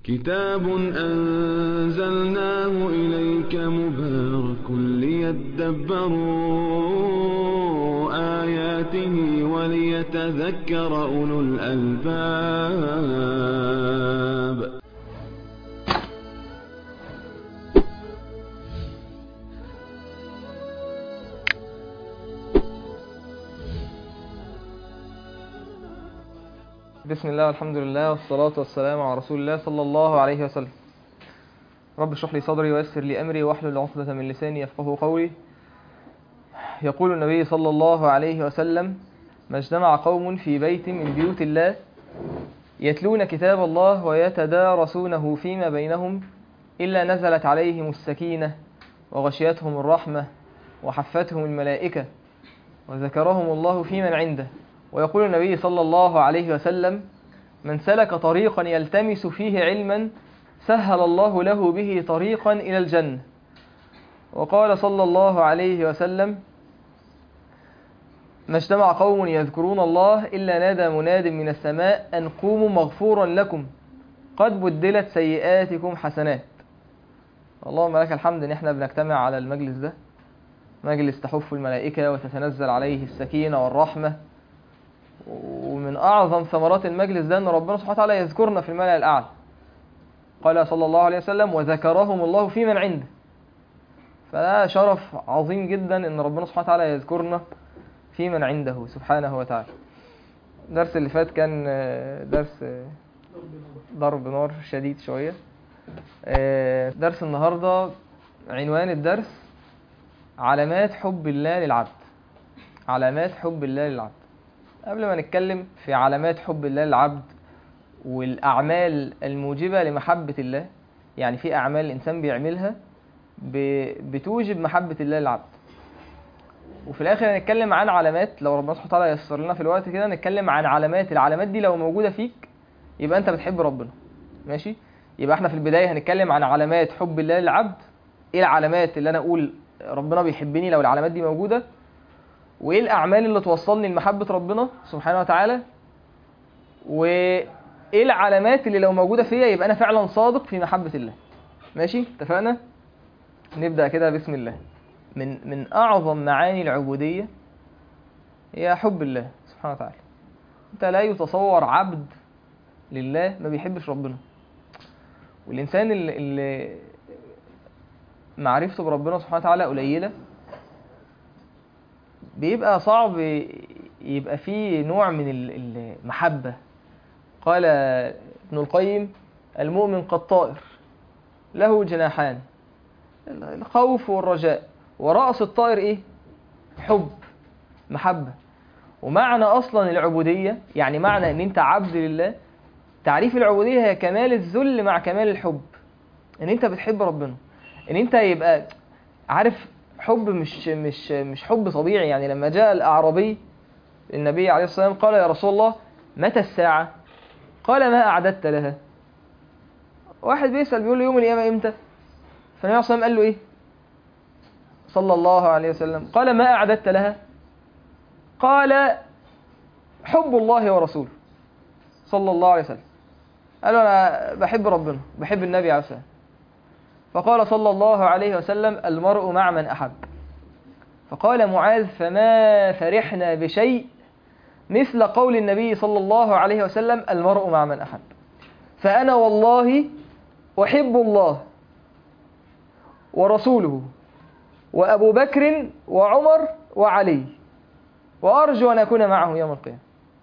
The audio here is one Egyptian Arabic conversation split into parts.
كتاب أنزلناه إليك مبارك ليدبروا آياته وليتذكر أولو الألباب بسم الله والحمد لله والصلاة والسلام على رسول الله صلى الله عليه وسلم رب اشرح لي صدري ويسر لي أمري واحلل عقدة من لساني يفقه قولي يقول النبي صلى الله عليه وسلم ما اجتمع قوم في بيت من بيوت الله يتلون كتاب الله ويتدارسونه فيما بينهم إلا نزلت عليهم السكينة وغشيتهم الرحمة وحفتهم الملائكة وذكرهم الله في من عنده ويقول النبي صلى الله عليه وسلم من سلك طريقا يلتمس فيه علما سهل الله له به طريقا إلى الجنة وقال صلى الله عليه وسلم ما اجتمع قوم يذكرون الله إلا نادى مناد من السماء أن قوموا مغفورا لكم قد بدلت سيئاتكم حسنات اللهم لك الحمد ان احنا بنجتمع على المجلس ده مجلس تحف الملائكة وتتنزل عليه السكينة والرحمة ومن أعظم ثمرات المجلس ده أن ربنا سبحانه وتعالى يذكرنا في الملأ الأعلى قال صلى الله عليه وسلم وذكرهم الله في من عنده فده شرف عظيم جدا أن ربنا سبحانه وتعالى يذكرنا في من عنده سبحانه وتعالى الدرس اللي فات كان درس ضرب نار شديد شوية درس النهاردة عنوان الدرس علامات حب الله للعبد علامات حب الله للعبد قبل ما نتكلم في علامات حب الله للعبد والأعمال الموجبة لمحبة الله يعني في أعمال الإنسان بيعملها بتوجب محبة الله للعبد وفي الآخر هنتكلم عن علامات لو ربنا سبحانه وتعالى ييسر لنا في الوقت كده نتكلم عن علامات العلامات دي لو موجودة فيك يبقى أنت بتحب ربنا ماشي يبقى احنا في البداية هنتكلم عن علامات حب الله للعبد ايه العلامات اللي انا اقول ربنا بيحبني لو العلامات دي موجودة وايه الاعمال اللي توصلني لمحبة ربنا سبحانه وتعالى وايه العلامات اللي لو موجودة فيا يبقى انا فعلا صادق في محبة الله ماشي اتفقنا نبدأ كده بسم الله من من اعظم معاني العبودية هي حب الله سبحانه وتعالى انت لا يتصور عبد لله ما بيحبش ربنا والإنسان اللي, اللي معرفته بربنا سبحانه وتعالى قليلة بيبقى صعب يبقى فيه نوع من المحبة قال ابن القيم المؤمن كالطائر له جناحان الخوف والرجاء ورأس الطائر ايه حب محبة ومعنى اصلا العبودية يعني معنى ان انت عبد لله تعريف العبودية هي كمال الذل مع كمال الحب ان انت بتحب ربنا ان انت يبقى عارف حب مش مش مش حب طبيعي يعني لما جاء الاعرابي النبي عليه الصلاه والسلام قال يا رسول الله متى الساعه قال ما اعددت لها واحد بيسال بيقول له يوم القيامه امتى فالنبي عليه الصلاه والسلام قال له ايه صلى الله عليه وسلم قال ما اعددت لها قال حب الله ورسوله صلى الله عليه وسلم قال له أنا بحب ربنا بحب النبي عليه الصلاة فقال صلى الله عليه وسلم المرء مع من أحب فقال معاذ فما فرحنا بشيء مثل قول النبي صلى الله عليه وسلم المرء مع من أحب فأنا والله أحب الله ورسوله وأبو بكر وعمر وعلي وأرجو أن أكون معهم يوم القيامة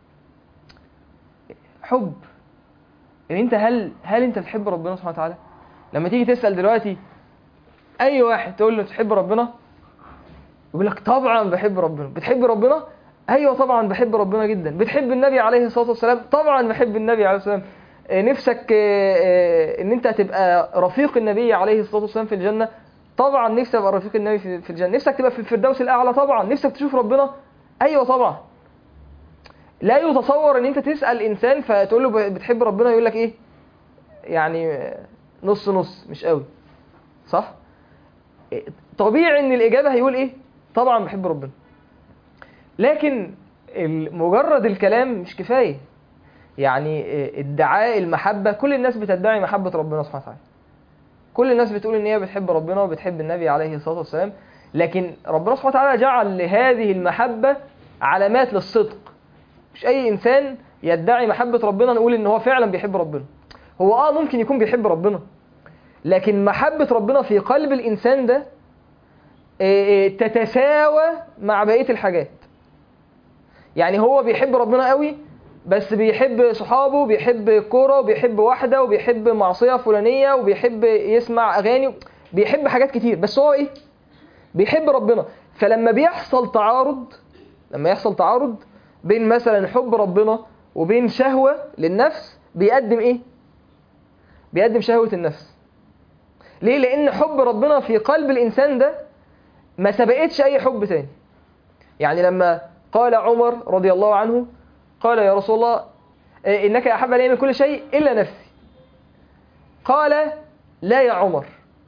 حب ان انت هل هل انت بتحب ربنا سبحانه وتعالى لما تيجي تسال دلوقتي اي واحد تقول له تحب ربنا يقول لك طبعا بحب ربنا بتحب ربنا ايوه طبعا بحب ربنا جدا بتحب النبي عليه الصلاه والسلام طبعا بحب النبي عليه الصلاه والسلام نفسك ان انت تبقى رفيق النبي عليه الصلاه والسلام في الجنه طبعا نفسك ابقى رفيق النبي في الجنه نفسك تبقى في الفردوس الاعلى طبعا نفسك تشوف ربنا ايوه طبعا لا يتصور ان انت تسال انسان فتقول له بتحب ربنا يقول لك ايه يعني نص نص مش قوي صح طبيعي ان الاجابه هيقول ايه طبعا بحب ربنا لكن مجرد الكلام مش كفايه يعني آه، ادعاء المحبة كل الناس بتدعي محبة ربنا سبحانه وتعالى كل الناس بتقول ان هي بتحب ربنا وبتحب النبي عليه الصلاة والسلام لكن ربنا سبحانه وتعالى جعل لهذه المحبة علامات للصدق مش اي انسان يدعي محبة ربنا نقول ان هو فعلا بيحب ربنا هو اه ممكن يكون بيحب ربنا لكن محبة ربنا في قلب الانسان ده آه، آه، تتساوى مع بقية الحاجات يعني هو بيحب ربنا قوي بس بيحب صحابه بيحب كورة وبيحب واحدة وبيحب معصية فلانية وبيحب يسمع أغاني بيحب حاجات كتير بس هو إيه؟ بيحب ربنا فلما بيحصل تعارض لما يحصل تعارض بين مثلا حب ربنا وبين شهوة للنفس بيقدم إيه؟ بيقدم شهوة النفس ليه؟ لأن حب ربنا في قلب الإنسان ده ما سبقتش أي حب تاني يعني لما قال عمر رضي الله عنه قال يا رسول الله إيه، إنك أحب إلي من كل شيء إلا نفسي قال لا يا عمر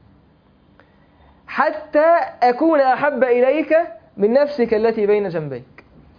حتى أكون أحب إليك من نفسك التي بين جنبيك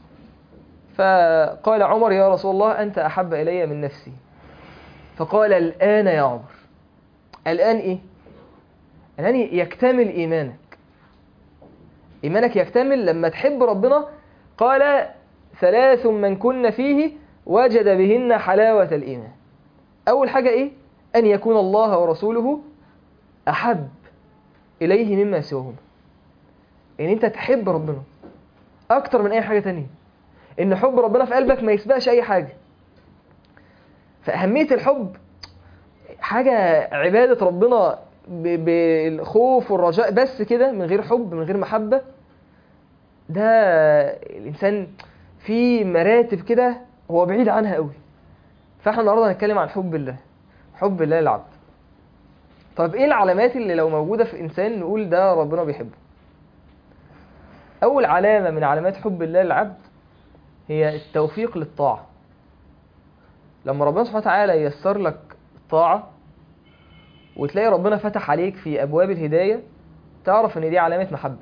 فقال عمر يا رسول الله أنت أحب إلي من نفسي فقال الآن يا عمر الآن إيه؟ الآن يكتمل إيمانك إيمانك يكتمل لما تحب ربنا قال ثلاث من كن فيه وجد بهن حلاوة الإيمان أول حاجة إيه؟ أن يكون الله ورسوله أحب إليه مما سواهما إن أنت تحب ربنا أكتر من أي حاجة تانية إن حب ربنا في قلبك ما يسبقش أي حاجة فأهمية الحب حاجة عبادة ربنا ب- بالخوف والرجاء بس كده من غير حب من غير محبة ده الإنسان في مراتب كده هو بعيد عنها قوي فاحنا النهارده هنتكلم عن حب الله حب الله للعبد طب ايه العلامات اللي لو موجودة في إنسان نقول ده ربنا بيحبه أول علامة من علامات حب الله للعبد هي التوفيق للطاعة لما ربنا سبحانه وتعالى ييسر لك الطاعة وتلاقي ربنا فتح عليك في أبواب الهداية تعرف إن دي علامة محبة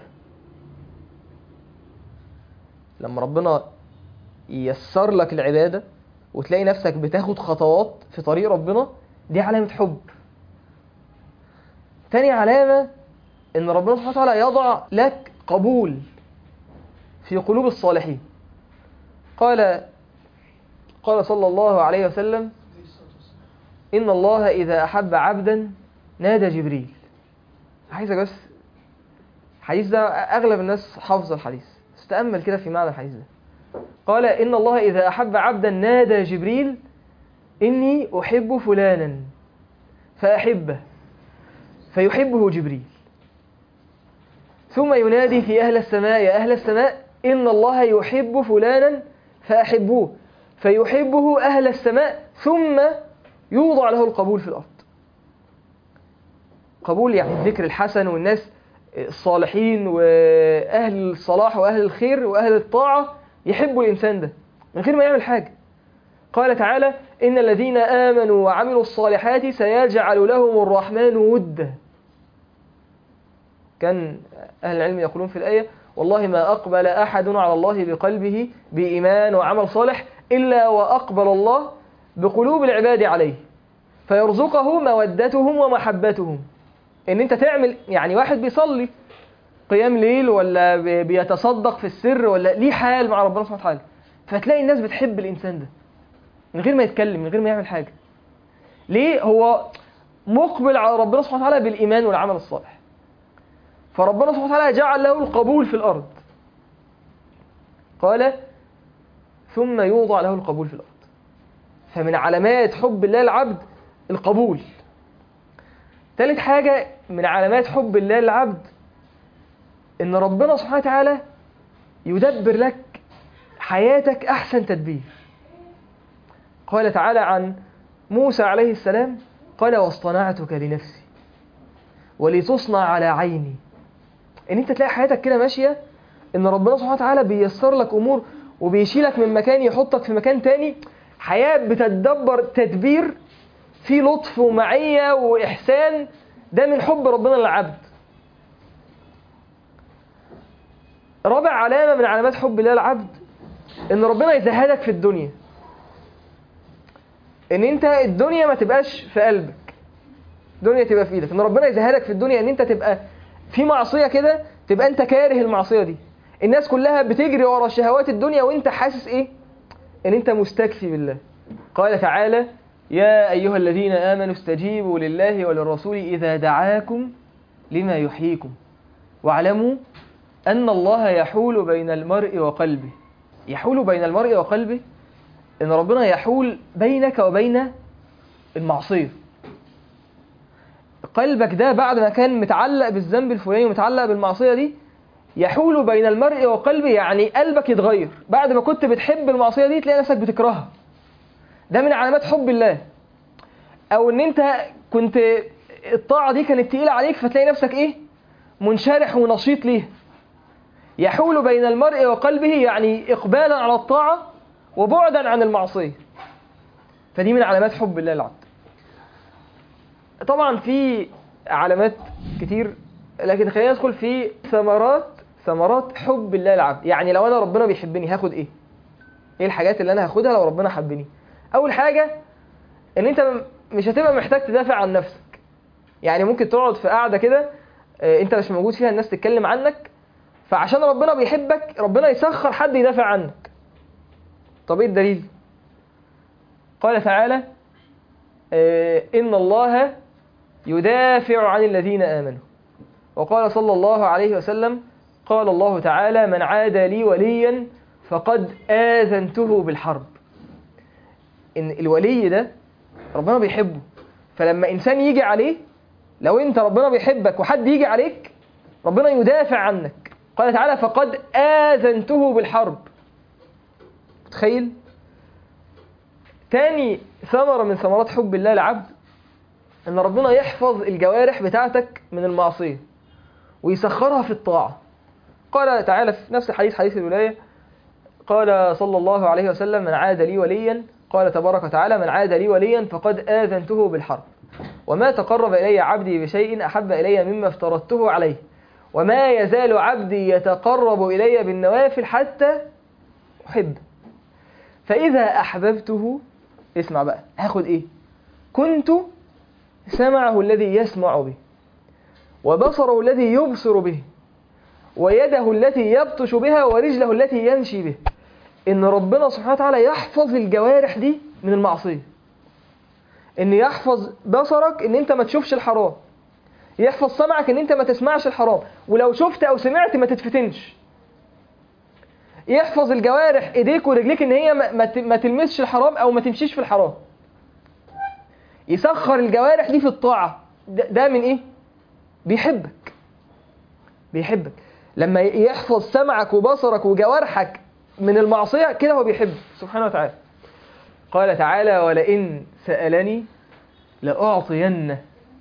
لما ربنا ييسر لك العبادة وتلاقي نفسك بتاخد خطوات في طريق ربنا دي علامة حب تاني علامة إن ربنا سبحانه وتعالى يضع لك قبول في قلوب الصالحين قال قال صلى الله عليه وسلم إن الله إذا أحب عبدا نادى جبريل عايزك بس الحديث ده أغلب الناس حافظة الحديث استأمل كده في معنى الحديث ده قال إن الله إذا أحب عبدا نادى جبريل إني أحب فلانا فأحبه فيحبه جبريل ثم ينادي في أهل السماء يا أهل السماء إن الله يحب فلانا فأحبوه فيحبه أهل السماء ثم يوضع له القبول في الأرض قبول يعني الذكر الحسن والناس الصالحين وأهل الصلاح وأهل الخير وأهل الطاعة يحبوا الإنسان ده من غير ما يعمل حاجة قال تعالى إن الذين آمنوا وعملوا الصالحات سيجعل لهم الرحمن ودا كان أهل العلم يقولون في الآية والله ما أقبل أحد على الله بقلبه بإيمان وعمل صالح إلا وأقبل الله بقلوب العباد عليه فيرزقه مودتهم ومحبتهم ان انت تعمل يعني واحد بيصلي قيام ليل ولا بي- بيتصدق في السر ولا ليه حال مع ربنا سبحانه وتعالى فتلاقي الناس بتحب الانسان ده من غير ما يتكلم من غير ما يعمل حاجه ليه هو مقبل على ربنا سبحانه وتعالى بالايمان والعمل الصالح فربنا سبحانه وتعالى جعل له القبول في الارض قال ثم يوضع له القبول في الارض فمن علامات حب الله العبد القبول ثالث حاجة من علامات حب الله للعبد إن ربنا سبحانه وتعالى يدبر لك حياتك أحسن تدبير قال تعالى عن موسى عليه السلام قال واصطنعتك لنفسي ولتصنع على عيني ان انت تلاقي حياتك كده ماشية ان ربنا سبحانه وتعالى بيسر لك امور وبيشيلك من مكان يحطك في مكان تاني حياة بتتدبر تدبير في لطف ومعية وإحسان ده من حب ربنا للعبد رابع علامة من علامات حب الله للعبد إن ربنا يزهدك في الدنيا ان انت الدنيا ما تبقاش في قلبك الدنيا تبقى في ايدك ان ربنا يزهدك في الدنيا ان انت تبقى في معصيه كده تبقى انت كاره المعصيه دي الناس كلها بتجري ورا شهوات الدنيا وانت حاسس ايه ان انت مستكفي بالله قال تعالى يا ايها الذين امنوا استجيبوا لله وللرسول اذا دعاكم لما يحييكم واعلموا ان الله يحول بين المرء وقلبه يحول بين المرء وقلبه ان ربنا يحول بينك وبين المعصيه قلبك ده بعد ما كان متعلق بالذنب الفلاني ومتعلق بالمعصيه دي يحول بين المرء وقلبه يعني قلبك يتغير بعد ما كنت بتحب المعصيه دي تلاقي نفسك بتكرهها ده من علامات حب الله او ان انت كنت الطاعه دي كانت تقيله عليك فتلاقي نفسك ايه منشرح ونشيط ليها يحول بين المرء وقلبه يعني اقبالا على الطاعه وبعدا عن المعصيه فدي من علامات حب الله العبد طبعا في علامات كتير لكن خلينا ندخل في ثمرات ثمرات حب الله العبد يعني لو انا ربنا بيحبني هاخد ايه ايه الحاجات اللي انا هاخدها لو ربنا حبني اول حاجه ان انت مش هتبقى محتاج تدافع عن نفسك يعني ممكن تقعد في قاعده كده آه، انت مش موجود فيها الناس تتكلم عنك فعشان ربنا بيحبك ربنا يسخر حد يدافع عنك طب ايه الدليل قال تعالى آه، ان الله يدافع عن الذين امنوا وقال صلى الله عليه وسلم قال الله تعالى من عادى لي وليا فقد آذنته بالحرب إن الولي ده ربنا بيحبه فلما إنسان يجي عليه لو أنت ربنا بيحبك وحد يجي عليك ربنا يدافع عنك قال تعالى فقد آذنته بالحرب تخيل تاني ثمرة من ثمرات حب الله العبد ان ربنا يحفظ الجوارح بتاعتك من المعصية ويسخرها في الطاعة قال تعالى في نفس الحديث حديث الولاية قال صلى الله عليه وسلم من عاد لي وليا قال تبارك وتعالى من عاد لي وليا فقد آذنته بالحرب وما تقرب إلي عبدي بشيء أحب إلي مما افترضته عليه وما يزال عبدي يتقرب إلي بالنوافل حتى أحب فإذا أحببته اسمع بقى هاخد إيه كنت سمعه الذي يسمع به وبصره الذي يبصر به ويده التي يبطش بها ورجله التي يمشي به ان ربنا سبحانه وتعالى يحفظ الجوارح دي من المعصيه ان يحفظ بصرك ان انت ما تشوفش الحرام يحفظ سمعك ان انت ما تسمعش الحرام ولو شفت او سمعت ما تتفتنش يحفظ الجوارح ايديك ورجليك ان هي ما, ما ت- ما تلمسش الحرام او ما تمشيش في الحرام يسخر الجوارح دي في الطاعه ده, ده من ايه بيحبك بيحبك لما يحفظ سمعك وبصرك وجوارحك من المعصية كده هو بيحبك سبحانه وتعالى قال تعالى ولئن سألني لأعطين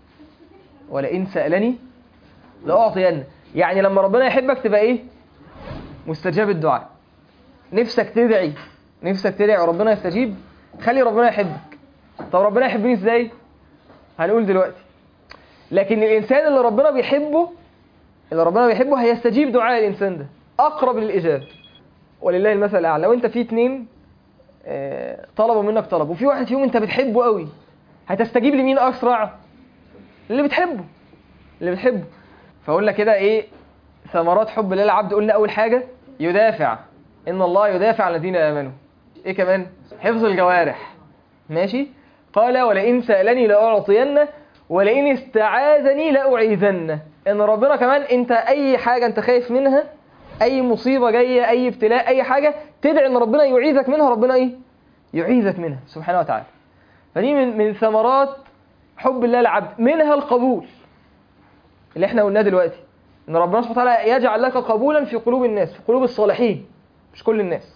ولئن سألني لأعطين يعني لما ربنا يحبك تبقى ايه مستجاب الدعاء نفسك تدعي نفسك تدعي وربنا يستجيب خلي ربنا يحبك طب ربنا يحبني ازاي هنقول دلوقتي لكن الانسان اللي ربنا بيحبه اللي ربنا بيحبه هيستجيب دعاء الانسان ده اقرب للاجابه ولله المثل الاعلى لو انت في اتنين آه، طلبوا منك طلب وفي واحد فيهم انت بتحبه قوي هتستجيب لمين اسرع اللي بتحبه اللي بتحبه فقلنا كده ايه ثمرات حب الله العبد قلنا اول حاجه يدافع ان الله يدافع عن الذين امنوا ايه كمان حفظ الجوارح ماشي قال ولئن سالني لاعطينه ولئن استعاذني لاعيذنه ان ربنا كمان انت اي حاجه انت خايف منها اي مصيبه جايه اي ابتلاء اي حاجه تدعي ان ربنا يعيذك منها ربنا ايه يعيذك منها سبحانه وتعالى فدي من من ثمرات حب الله العبد منها القبول اللي احنا قلناه دلوقتي ان ربنا سبحانه وتعالى يجعل لك قبولا في قلوب الناس في قلوب الصالحين مش كل الناس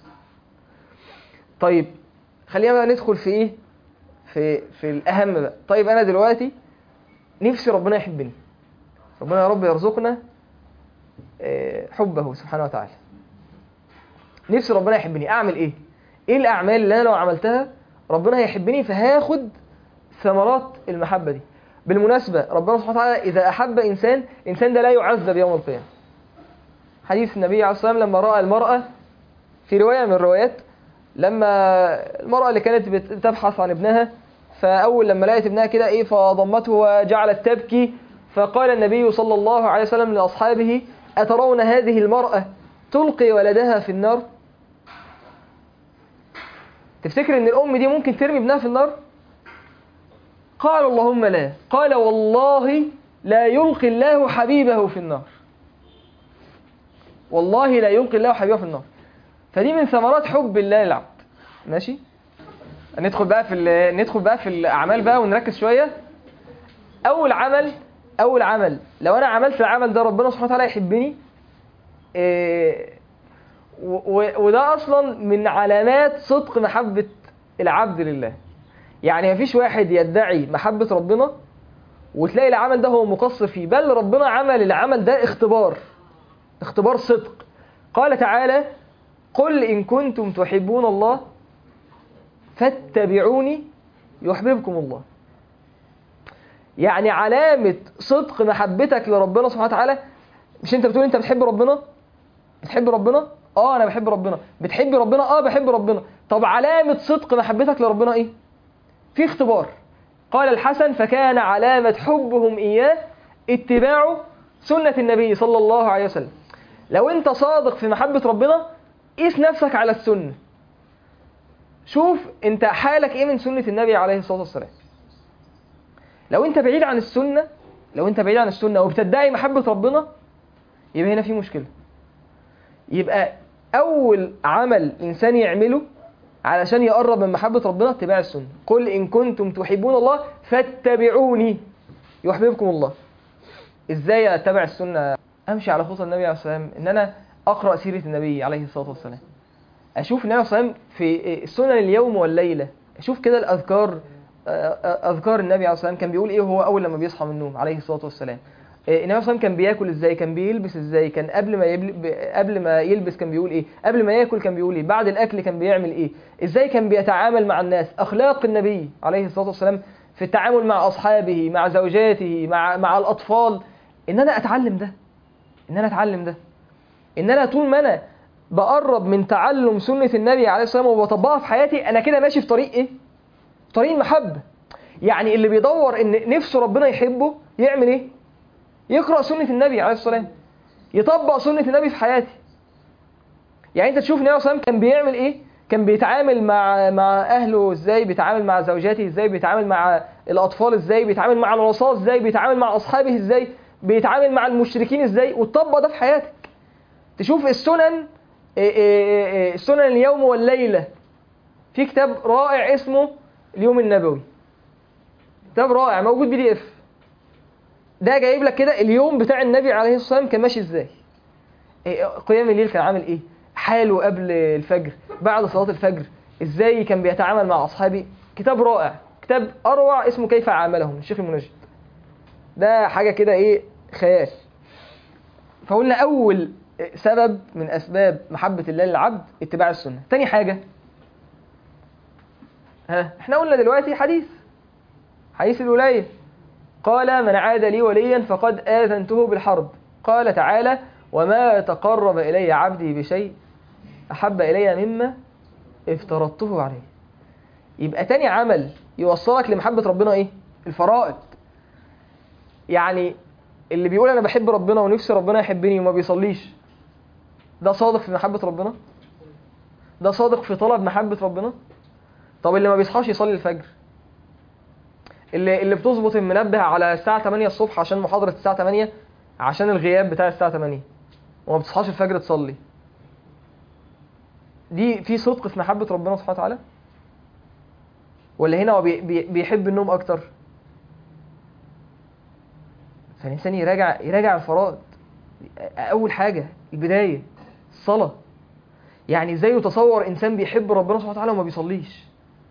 طيب خلينا بقى ندخل في ايه في في الاهم بقى طيب انا دلوقتي نفسي ربنا يحبني ربنا يا رب يرزقنا آه، حبه سبحانه وتعالى نفسي ربنا يحبني اعمل ايه ايه الاعمال اللي انا لو عملتها ربنا هيحبني فهاخد ثمرات المحبه دي بالمناسبه ربنا سبحانه وتعالى اذا احب انسان الانسان ده لا يعذب يوم القيامه حديث النبي عليه الصلاه والسلام لما راى المراه في روايه من الروايات لما المراه اللي كانت بتبحث عن ابنها فاول لما لقت ابنها كده ايه فضمته وجعلت تبكي فقال النبي صلى الله عليه وسلم لاصحابه اترون هذه المراه تلقي ولدها في النار تفتكر ان الام دي ممكن ترمي ابنها في النار قال اللهم لا قال والله لا يلقي الله حبيبه في النار والله لا يلقي الله حبيبه في النار فدي من ثمرات حب الله للعبد ماشي ندخل بقى في ال- ندخل بقى في الاعمال بقى ونركز شويه اول عمل اول عمل لو انا عملت العمل ده ربنا سبحانه وتعالى يحبني إيه، و- و- وده اصلا من علامات صدق محبه العبد لله يعني مفيش واحد يدعي محبه ربنا وتلاقي العمل ده هو مقصر فيه بل ربنا عمل العمل ده اختبار اختبار صدق قال تعالى قل إن كنتم تحبون الله فاتبعوني يحببكم الله يعني علامة صدق محبتك لربنا سبحانه وتعالى مش انت بتقول انت بتحب ربنا بتحب ربنا اه انا بحب ربنا بتحب ربنا اه بحب ربنا طب علامة صدق محبتك لربنا ايه في اختبار قال الحسن فكان علامة حبهم إياه اتباع سنة النبي صلى الله عليه وسلم لو انت صادق في محبة ربنا قيس نفسك على السنة شوف انت حالك ايه من سنة النبي عليه الصلاة والسلام لو انت بعيد عن السنة لو انت بعيد عن السنة وبتدعي محبة ربنا يبقى هنا في مشكلة يبقى أول عمل إنسان يعمله علشان يقرب من محبة ربنا اتباع السنة قل إن كنتم تحبون الله فاتبعوني يحببكم الله إزاي أتبع السنة أمشي على خطى النبي عليه الصلاة والسلام إن أنا أقرأ سيرة النبي عليه الصلاة والسلام أشوف النبي عليه الصلاة والسلام في سنن اليوم والليلة أشوف كده الأذكار أذكار النبي عليه الصلاة والسلام كان بيقول إيه وهو أول لما بيصحى من النوم عليه الصلاة والسلام النبي صلى الله عليه وسلم كان بياكل ازاي كان بيلبس ازاي كان قبل ما يبل... قبل ما يلبس كان بيقول ايه قبل ما ياكل كان بيقول ايه بعد الاكل كان بيعمل ايه ازاي كان بيتعامل مع الناس اخلاق النبي عليه الصلاه والسلام في التعامل مع اصحابه مع زوجاته مع مع الاطفال ان انا اتعلم ده ان انا اتعلم ده ان انا طول ما انا بقرب من تعلم سنه النبي عليه الصلاه والسلام وبطبقها في حياتي انا كده ماشي في طريق ايه في طريق المحبه يعني اللي بيدور ان نفسه ربنا يحبه يعمل ايه يقرأ سنة النبي عليه الصلاة والسلام يطبق سنة النبي في حياتي يعني انت تشوف النبي عليه الصلاة والسلام كان بيعمل ايه كان بيتعامل مع مع اهله ازاي بيتعامل مع زوجاته ازاي بيتعامل مع الاطفال ازاي بيتعامل مع الوصاة ازاي بيتعامل مع اصحابه ازاي بيتعامل مع المشركين ازاي وتطبق ده في حياتك تشوف السنن السنن اليوم والليلة في كتاب رائع اسمه اليوم النبوي كتاب رائع موجود بي دي اف ده جايب لك كده اليوم بتاع النبي عليه الصلاه والسلام كان ماشي ازاي إيه قيام الليل كان عامل ايه حاله قبل الفجر بعد صلاه الفجر ازاي كان بيتعامل مع اصحابه كتاب رائع كتاب اروع اسمه كيف عاملهم الشيخ المنجد ده حاجه كده ايه خيال فقلنا اول سبب من اسباب محبه الله للعبد اتباع السنه تاني حاجه ها احنا قلنا دلوقتي حديث حديث الولايه قال من عاد لي وليا فقد آذنته بالحرب قال تعالى وما تقرب إلي عبدي بشيء أحب إلي مما افترضته عليه يبقى تاني عمل يوصلك لمحبة ربنا إيه؟ الفرائض يعني اللي بيقول أنا بحب ربنا ونفسي ربنا يحبني وما بيصليش ده صادق في محبة ربنا ده صادق في طلب محبة ربنا طب اللي ما بيصحاش يصلي الفجر اللي اللي بتظبط المنبه على الساعة 8 الصبح عشان محاضرة الساعة 8 عشان الغياب بتاع الساعة 8 وما بتصحاش الفجر تصلي دي في صدق في محبة ربنا سبحانه وتعالى ولا هنا هو بي بي بيحب النوم أكتر فالإنسان يراجع يراجع الفرائض أول حاجة البداية الصلاة يعني ازاي يتصور إنسان بيحب ربنا سبحانه وتعالى وما بيصليش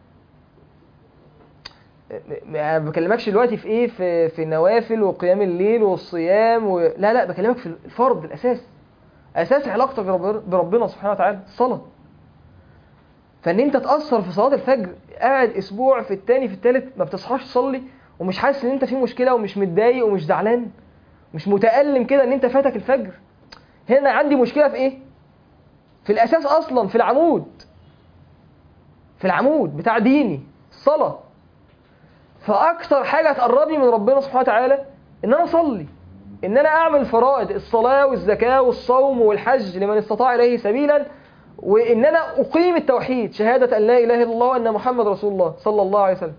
ما بكلمكش دلوقتي في ايه في في النوافل وقيام الليل والصيام و... لا لا بكلمك في الفرض الاساس اساس علاقتك بربنا سبحانه وتعالى الصلاه فان انت تاثر في صلاه الفجر قاعد اسبوع في التاني في التالت ما بتصحاش تصلي ومش حاسس ان انت في مشكله ومش متضايق ومش زعلان مش متالم كده ان انت فاتك الفجر هنا عندي مشكله في ايه في الاساس اصلا في العمود في العمود بتاع ديني الصلاه فاكثر حاجه تقربني من ربنا سبحانه وتعالى ان انا اصلي ان انا اعمل فرائض الصلاه والزكاه والصوم والحج لمن استطاع اليه سبيلا وان انا اقيم التوحيد شهاده ان لا اله الا الله وان محمد رسول الله صلى الله عليه وسلم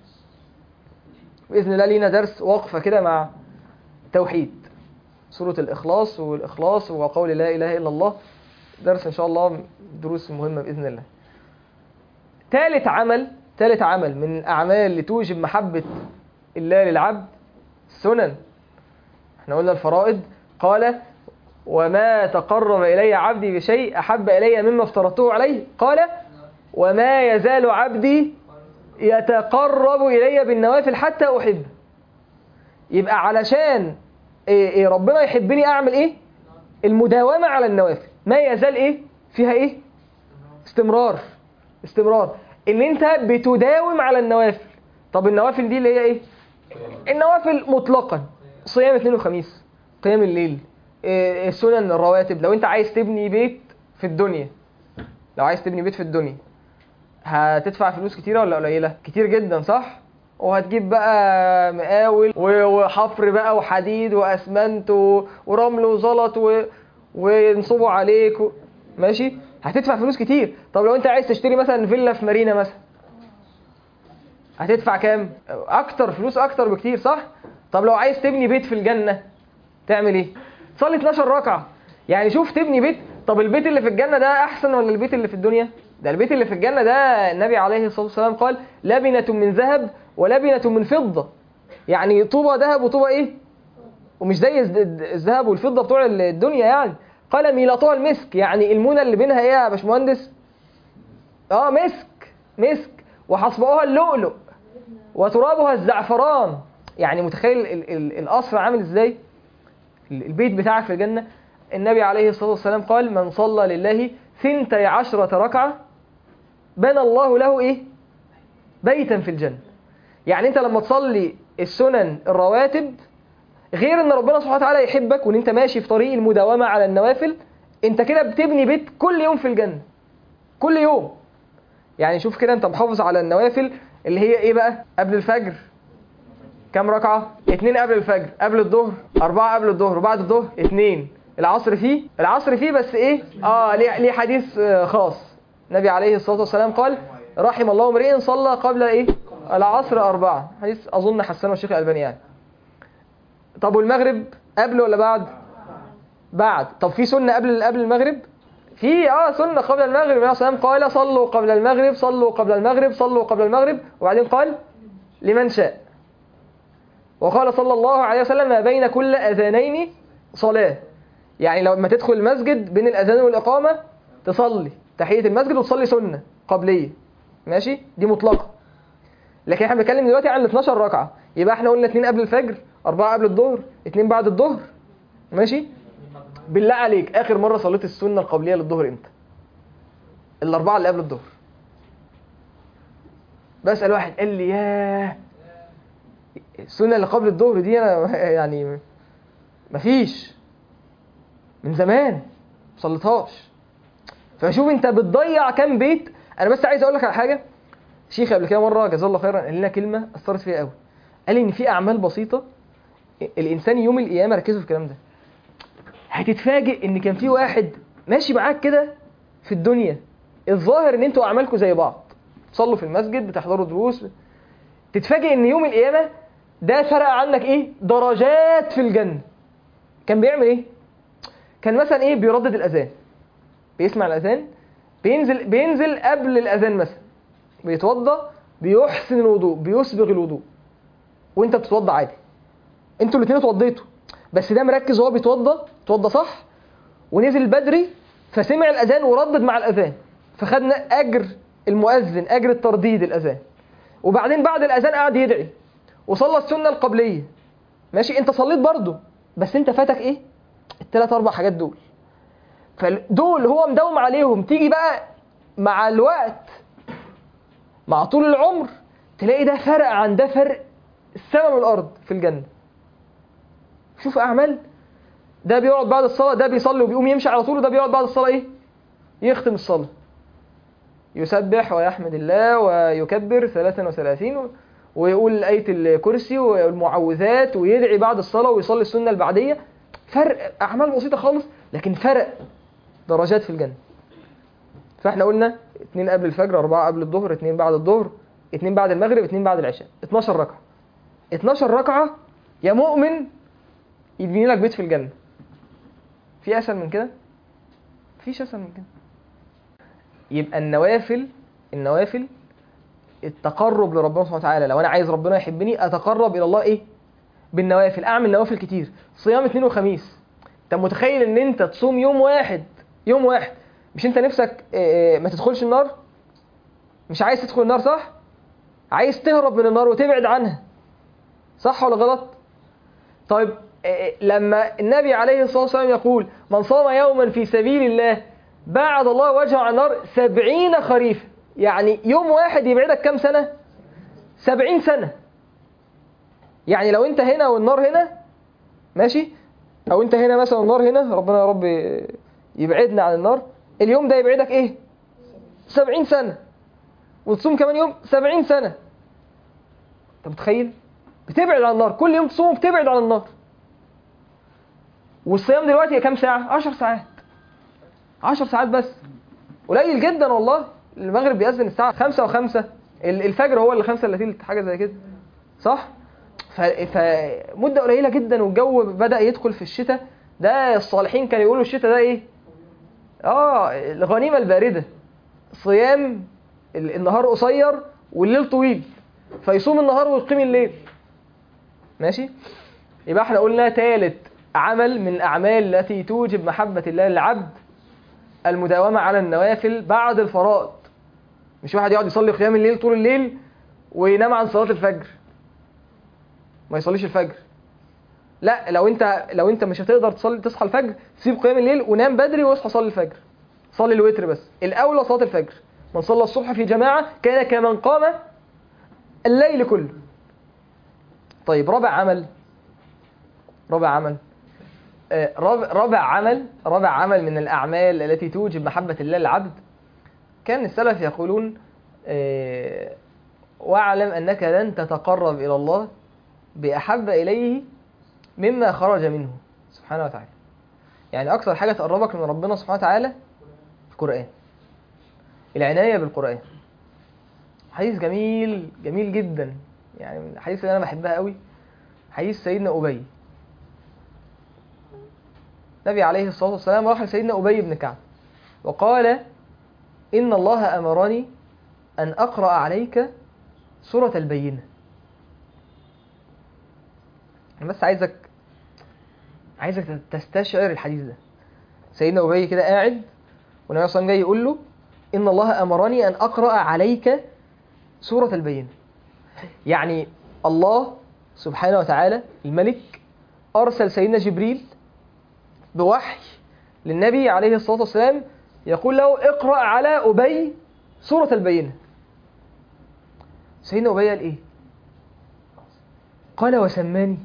باذن الله لينا درس وقفه كده مع توحيد سوره الاخلاص والاخلاص وقول لا اله الا الله درس ان شاء الله دروس مهمه باذن الله ثالث عمل ثالث عمل من الاعمال اللي توجب محبه الله للعبد السنن احنا قلنا الفرائض قال وما تقرب الي عبدي بشيء احب الي مما افترضته عليه قال وما يزال عبدي يتقرب الي بالنوافل حتى احبه يبقى علشان إيه إيه ربنا يحبني اعمل ايه المداومه على النوافل ما يزال ايه فيها ايه استمرار استمرار ان انت بتداوم على النوافل طب النوافل دي اللي هي ايه النوافل مطلقا صيام اثنين وخميس قيام الليل إيه، السنن الرواتب لو انت عايز تبني بيت في الدنيا لو عايز تبني بيت في الدنيا هتدفع فلوس كتيره ولا قليله كتير جدا صح وهتجيب بقى مقاول و- وحفر بقى وحديد واسمنت و- ورمل وزلط و... وينصبوا عليك و... ماشي هتدفع فلوس كتير طب لو انت عايز تشتري مثلا فيلا في مارينا مثلا هتدفع كام اكتر فلوس اكتر بكتير صح طب لو عايز تبني بيت في الجنه تعمل ايه تصلي 12 ركعه يعني شوف تبني بيت طب البيت اللي في الجنه ده احسن ولا البيت اللي في الدنيا ده البيت اللي في الجنه ده النبي عليه الصلاه والسلام قال لبنه من ذهب ولبنه من فضه يعني طوبه ذهب وطوبه ايه ومش زي الز- الذهب والفضه بتوع الدنيا يعني قال ميلطها المسك يعني المونه اللي بينها ايه يا باشمهندس اه مسك مسك وحصباؤها اللؤلؤ وترابها الزعفران يعني متخيل ال- ال- القصر عامل ازاي ال- البيت بتاعك في الجنة النبي عليه الصلاة والسلام قال من صلى لله ثنتي عشرة ركعة بنى الله له ايه بيتا في الجنة يعني انت لما تصلي السنن الرواتب غير ان ربنا سبحانه وتعالى يحبك وان انت ماشي في طريق المداومة على النوافل انت كده بتبني بيت كل يوم في الجنة كل يوم يعني شوف كده انت محافظ على النوافل اللي هي ايه بقى قبل الفجر كام ركعة؟ اتنين قبل الفجر قبل الظهر أربعة قبل الظهر وبعد الظهر اتنين العصر فيه العصر فيه بس ايه اه ليه ليه حديث آه، خاص النبي عليه الصلاة والسلام قال رحم الله امرئ صلى قبل ايه العصر أربعة حديث أظن حسنه الشيخ الألباني يعني طب والمغرب قبل ولا بعد بعد طب في سنة قبل قبل المغرب في اه سنة قبل المغرب النبي صلى الله عليه وسلم قال صلوا قبل المغرب صلوا قبل المغرب صلوا قبل المغرب وبعدين قال لمن شاء وقال صلى الله عليه وسلم ما بين كل أذانين صلاة يعني لو لما تدخل المسجد بين الأذان والإقامة تصلي تحية المسجد وتصلي سنة قبلية ماشي دي مطلقة لكن احنا بنتكلم دلوقتي عن ال 12 ركعة يبقى احنا قلنا اتنين قبل الفجر أربعة قبل الظهر اتنين بعد الظهر ماشي بالله عليك آخر مرة صليت السنة القبلية للظهر امتى الأربعة اللي قبل الظهر بسأل واحد قال لي ياه السنة اللي قبل الظهر دي أنا يعني مفيش من زمان مصليتهاش فشوف انت بتضيع كام بيت انا بس عايز اقول لك على حاجه شيخ قبل كده مره جزاه الله خيرا قال لنا كلمه اثرت فيا قوي قال لي ان في اعمال بسيطه الانسان يوم القيامه ركزوا في الكلام ده هتتفاجئ ان كان في واحد ماشي معاك كده في الدنيا الظاهر ان انتوا اعمالكم زي بعض تصلوا في المسجد بتحضروا دروس تتفاجئ ان يوم القيامه ده فرق عنك ايه درجات في الجنه كان بيعمل ايه كان مثلا ايه بيردد الاذان بيسمع الاذان بينزل بينزل قبل الاذان مثلا بيتوضى بيحسن الوضوء بيسبغ الوضوء وانت بتتوضى عادي انتوا الاثنين اتوضيتوا بس ده مركز وهو بيتوضى اتوضى صح ونزل بدري فسمع الاذان وردد مع الاذان فخدنا اجر المؤذن اجر الترديد الاذان وبعدين بعد الاذان قعد يدعي وصلى السنه القبليه ماشي انت صليت برضه بس انت فاتك ايه الثلاث اربع حاجات دول فدول هو مداوم عليهم تيجي بقى مع الوقت مع طول العمر تلاقي ده فرق عن ده فرق السماء والارض في الجنه شوف اعمال ده بيقعد بعد الصلاه ده بيصلي وبيقوم يمشي على طول وده بيقعد بعد الصلاه ايه يختم الصلاه يسبح ويحمد الله ويكبر 33 و- ويقول آية الكرسي والمعوذات ويدعي بعد الصلاة ويصلي السنة البعدية فرق أعمال بسيطة خالص لكن فرق درجات في الجنة فاحنا قلنا اتنين قبل الفجر أربعة قبل الظهر اتنين بعد الظهر اتنين بعد المغرب اتنين بعد العشاء 12 ركعة 12 ركعة يا مؤمن يبني لك بيت في الجنة في أسهل من كده؟ مفيش أسهل من كده يبقى النوافل النوافل التقرب لربنا سبحانه وتعالى لو انا عايز ربنا يحبني اتقرب الى الله ايه بالنوافل اعمل نوافل كتير صيام اثنين وخميس انت متخيل ان انت تصوم يوم واحد يوم واحد مش انت نفسك آه، آه، ما تدخلش النار مش عايز تدخل النار صح عايز تهرب من النار وتبعد عنها صح ولا غلط طيب آه، لما النبي عليه الصلاة والسلام يقول من صام يوما في سبيل الله بعد الله وجهه عن النار سبعين خريفا يعني يوم واحد يبعدك كام سنة سبعين سنة يعني لو انت هنا والنار هنا ماشي او انت هنا مثلا والنار هنا ربنا يا رب يبعدنا عن النار اليوم ده يبعدك ايه سبعين سنة وتصوم كمان يوم سبعين سنة انت متخيل بتبعد عن النار كل يوم تصوم بتبعد عن النار والصيام دلوقتي كام ساعة عشر ساعات عشر ساعات بس قليل جدا والله المغرب بيأذن الساعة خمسة وخمسة ال- الفجر هو اللي خمسة الا تلت حاجة زي كده صح؟ ف... فمدة قليلة جدا والجو بدأ يدخل في الشتاء ده الصالحين كانوا يقولوا الشتاء ده ايه؟ اه الغنيمة الباردة صيام ال- النهار قصير والليل طويل فيصوم النهار ويقيم الليل ماشي؟ يبقى احنا قلنا ثالث عمل من الأعمال التي توجب محبة الله للعبد المداومة على النوافل بعد الفرائض مش واحد يقعد يصلي قيام الليل طول الليل وينام عن صلاة الفجر ما يصليش الفجر لا لو انت لو انت مش هتقدر تصلي تصحى الفجر سيب قيام الليل ونام بدري واصحى صلي الفجر صلي الوتر بس الاولى صلاة الفجر من صلى الصبح في جماعة كان كمن قام الليل كله طيب رابع عمل رابع عمل آه، رابع رابع عمل رابع عمل من الأعمال التي توجب محبة الله للعبد كان السلف يقولون آه، واعلم أنك لن تتقرب إلى الله بأحب إليه مما خرج منه سبحانه وتعالى يعني أكثر حاجة تقربك من ربنا سبحانه وتعالى القرآن العناية بالقرآن حديث جميل جميل جدا يعني من الحديث اللي أنا بحبها قوي حديث سيدنا أبي النبي عليه الصلاة والسلام راح لسيدنا أبي بن كعب وقال إن الله أمرني أن أقرأ عليك سورة البينة أنا بس عايزك عايزك تستشعر الحديث ده سيدنا أبي كده قاعد والنبي صلى الله عليه وسلم جاي يقول له إن الله أمرني أن أقرأ عليك سورة البينة يعني الله سبحانه وتعالى الملك أرسل سيدنا جبريل بوحي للنبي عليه الصلاة والسلام يقول له اقرأ على أبي سورة البينة سيدنا أبي قال إيه قال وسماني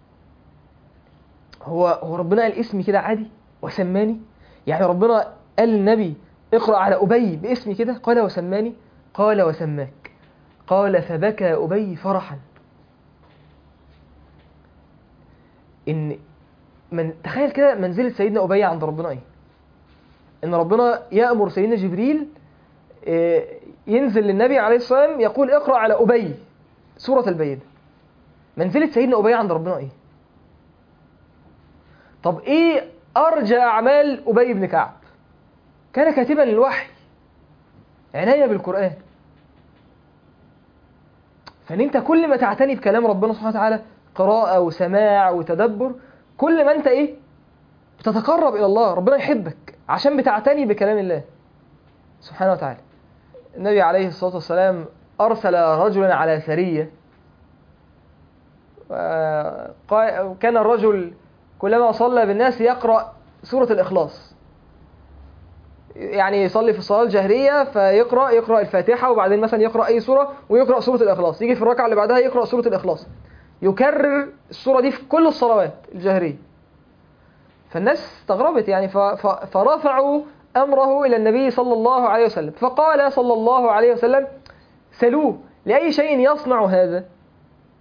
هو هو ربنا قال اسمي كده عادي وسماني يعني ربنا قال للنبي اقرأ على أبي باسمي كده قال وسماني قال وسماك قال فبكى أبي فرحا إن من تخيل كده منزلة سيدنا أبي عند ربنا إيه إن ربنا يأمر سيدنا جبريل آه، ينزل للنبي عليه الصلاة والسلام يقول اقرأ على أبي سورة البينة منزلة سيدنا أبي عند ربنا إيه طب إيه أرجى أعمال أبي بن كعب كان كاتبا للوحي عناية بالقرآن فان انت كل ما تعتني بكلام ربنا سبحانه وتعالى قراءة وسماع وتدبر كل ما انت ايه بتتقرب الى الله ربنا يحبك عشان بتعتني بكلام الله سبحانه وتعالى النبي عليه الصلاة والسلام أرسل رجلا على سرية وقا- وكان الرجل كلما صلى بالناس يقرأ سورة الإخلاص يعني يصلي في الصلاة الجهرية فيقرأ يقرأ الفاتحة وبعدين مثلا يقرأ أي سورة ويقرأ سورة الإخلاص يجي في الركعة اللي بعدها يقرأ سورة الإخلاص يكرر السورة دي في كل الصلوات الجهرية فالناس استغربت يعني ف- ف- فرفعوا أمره إلى النبي صلى الله عليه وسلم فقال صلى الله عليه وسلم سلوه لأي شيء يصنع هذا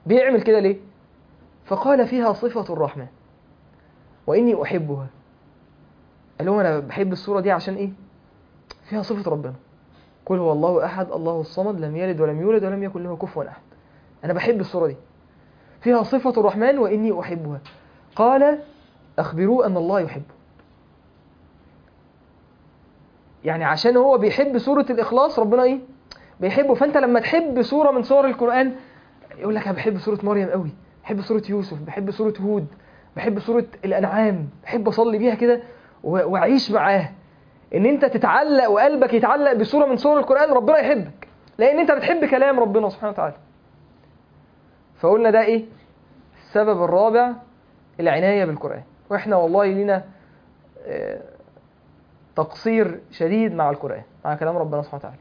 بيعمل كده ليه فقال فيها صفة الرحمن وإني أحبها قال لهم أنا بحب السورة دي عشان إيه فيها صفة ربنا قل هو الله أحد الله الصمد لم يلد ولم يولد ولم يكن له كفوا أحد أنا بحب السورة دي فيها صفة الرحمن وإني أحبها قال أخبروه أن الله يحبه يعني عشان هو بيحب سورة الإخلاص ربنا إيه بيحبه فأنت لما تحب سورة من سور القرآن يقول لك أنا بحب سورة مريم قوي بحب سورة يوسف بحب سورة هود بحب سورة الأنعام بحب أصلي بيها كده و- وأعيش معاه إن أنت تتعلق وقلبك يتعلق بسورة من سور القرآن ربنا يحبك لأن أنت بتحب كلام ربنا سبحانه وتعالى فقلنا ده إيه السبب الرابع العناية بالقرآن وإحنا والله لنا آه، تقصير شديد مع القرآن مع كلام ربنا سبحانه وتعالى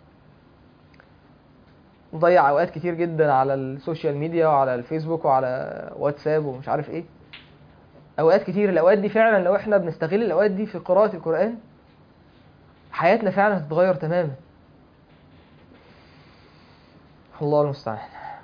نضيع أوقات كتير جدا على السوشيال ميديا وعلى الفيسبوك وعلى واتساب ومش عارف إيه أوقات كتير الأوقات دي فعلا لو إحنا بنستغل الأوقات دي في قراءة القرآن حياتنا فعلا هتتغير تماما الله المستعان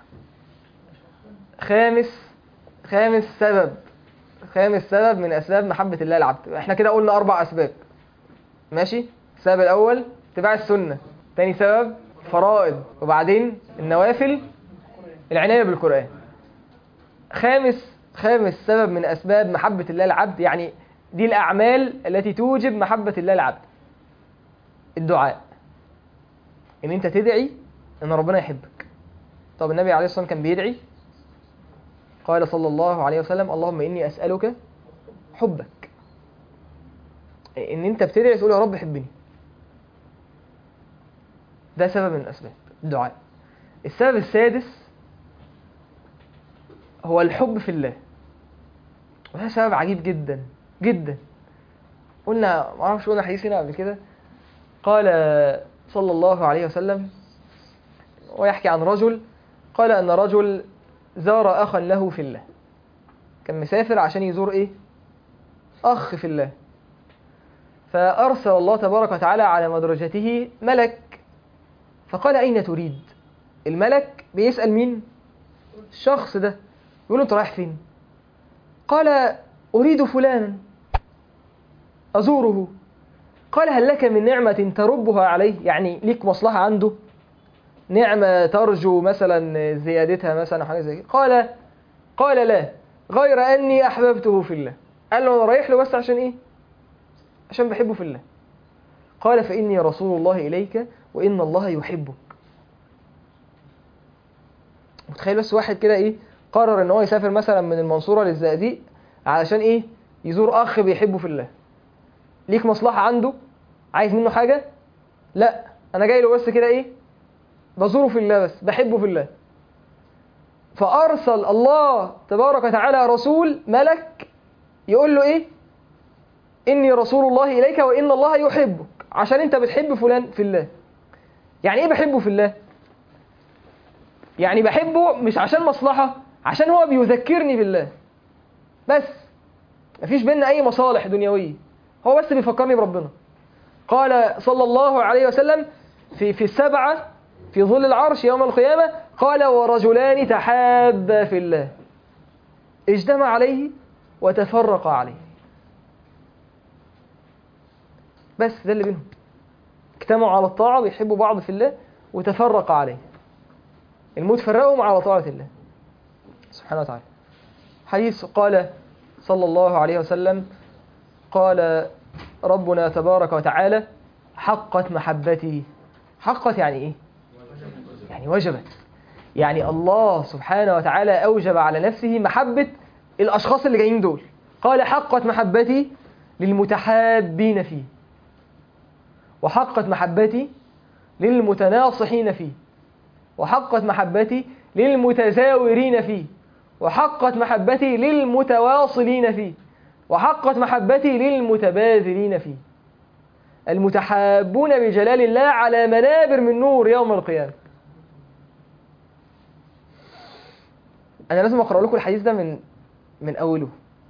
خامس خامس سبب خامس سبب من أسباب محبة الله العبد احنا كده قلنا أربع أسباب ماشي السبب الأول اتباع السنة تاني سبب فرائض وبعدين النوافل العناية بالقرآن خامس خامس سبب من أسباب محبة الله العبد يعني دي الأعمال التي توجب محبة الله العبد الدعاء إن أنت تدعي إن ربنا يحبك طب النبي عليه الصلاة والسلام كان بيدعي قال صلى الله عليه وسلم اللهم إني أسألك حبك إن أنت بتدعي تقول يا رب حبني ده سبب من الأسباب الدعاء السبب السادس هو الحب في الله وده سبب عجيب جدا جدا قلنا ما اعرفش قلنا حديث هنا قبل كده قال صلى الله عليه وسلم ويحكي عن رجل قال ان رجل زار اخا له في الله كان مسافر عشان يزور ايه اخ في الله فارسل الله تبارك وتعالى على مدرجته ملك فقال اين تريد الملك بيسال مين الشخص ده يقول له انت رايح فين قال اريد فلانا ازوره قال هل لك من نعمة تربها عليه يعني ليك مصلحة عنده نعمة ترجو مثلا زيادتها مثلا أو حاجة زي كده قال قال لا غير أني أحببته في الله قال له أنا رايح له بس عشان إيه عشان بحبه في الله قال فإني رسول الله إليك وإن الله يحبك متخيل بس واحد كده إيه قرر إن هو يسافر مثلا من المنصورة للزقازيق علشان إيه يزور أخ بيحبه في الله ليك مصلحة عنده عايز منه حاجة لا أنا جاي له بس كده إيه بزوره في الله بس بحبه في الله فأرسل الله تبارك وتعالى رسول ملك يقول له إيه إني رسول الله إليك وإن الله يحبك عشان أنت بتحب فلان في الله يعني إيه بحبه في الله يعني بحبه مش عشان مصلحة عشان هو بيذكرني بالله بس مفيش بينا أي مصالح دنيوية هو بس بيفكرني بربنا قال صلى الله عليه وسلم في في السبعة في ظل العرش يوم القيامة قال ورجلان تحابا في الله اجتمع عليه وتفرق عليه بس ده اللي بينهم اجتمعوا على الطاعة بيحبوا بعض في الله وتفرق عليه الموت فرقهم على طاعة الله سبحانه وتعالى حديث قال صلى الله عليه وسلم قال ربنا تبارك وتعالى حقت محبتي حقت يعني ايه يعني وجبت يعني الله سبحانه وتعالى أوجب على نفسه محبة الأشخاص اللي جايين دول قال حقت محبتي للمتحابين فيه وحقت محبتي للمتناصحين فيه وحقت محبتي للمتزاورين فيه وحقت محبتي للمتواصلين فيه وحقت محبتي للمتباذلين فيه المتحابون بجلال الله على منابر من نور يوم القيامة أنا لازم أقرأ لكم الحديث ده من من أوله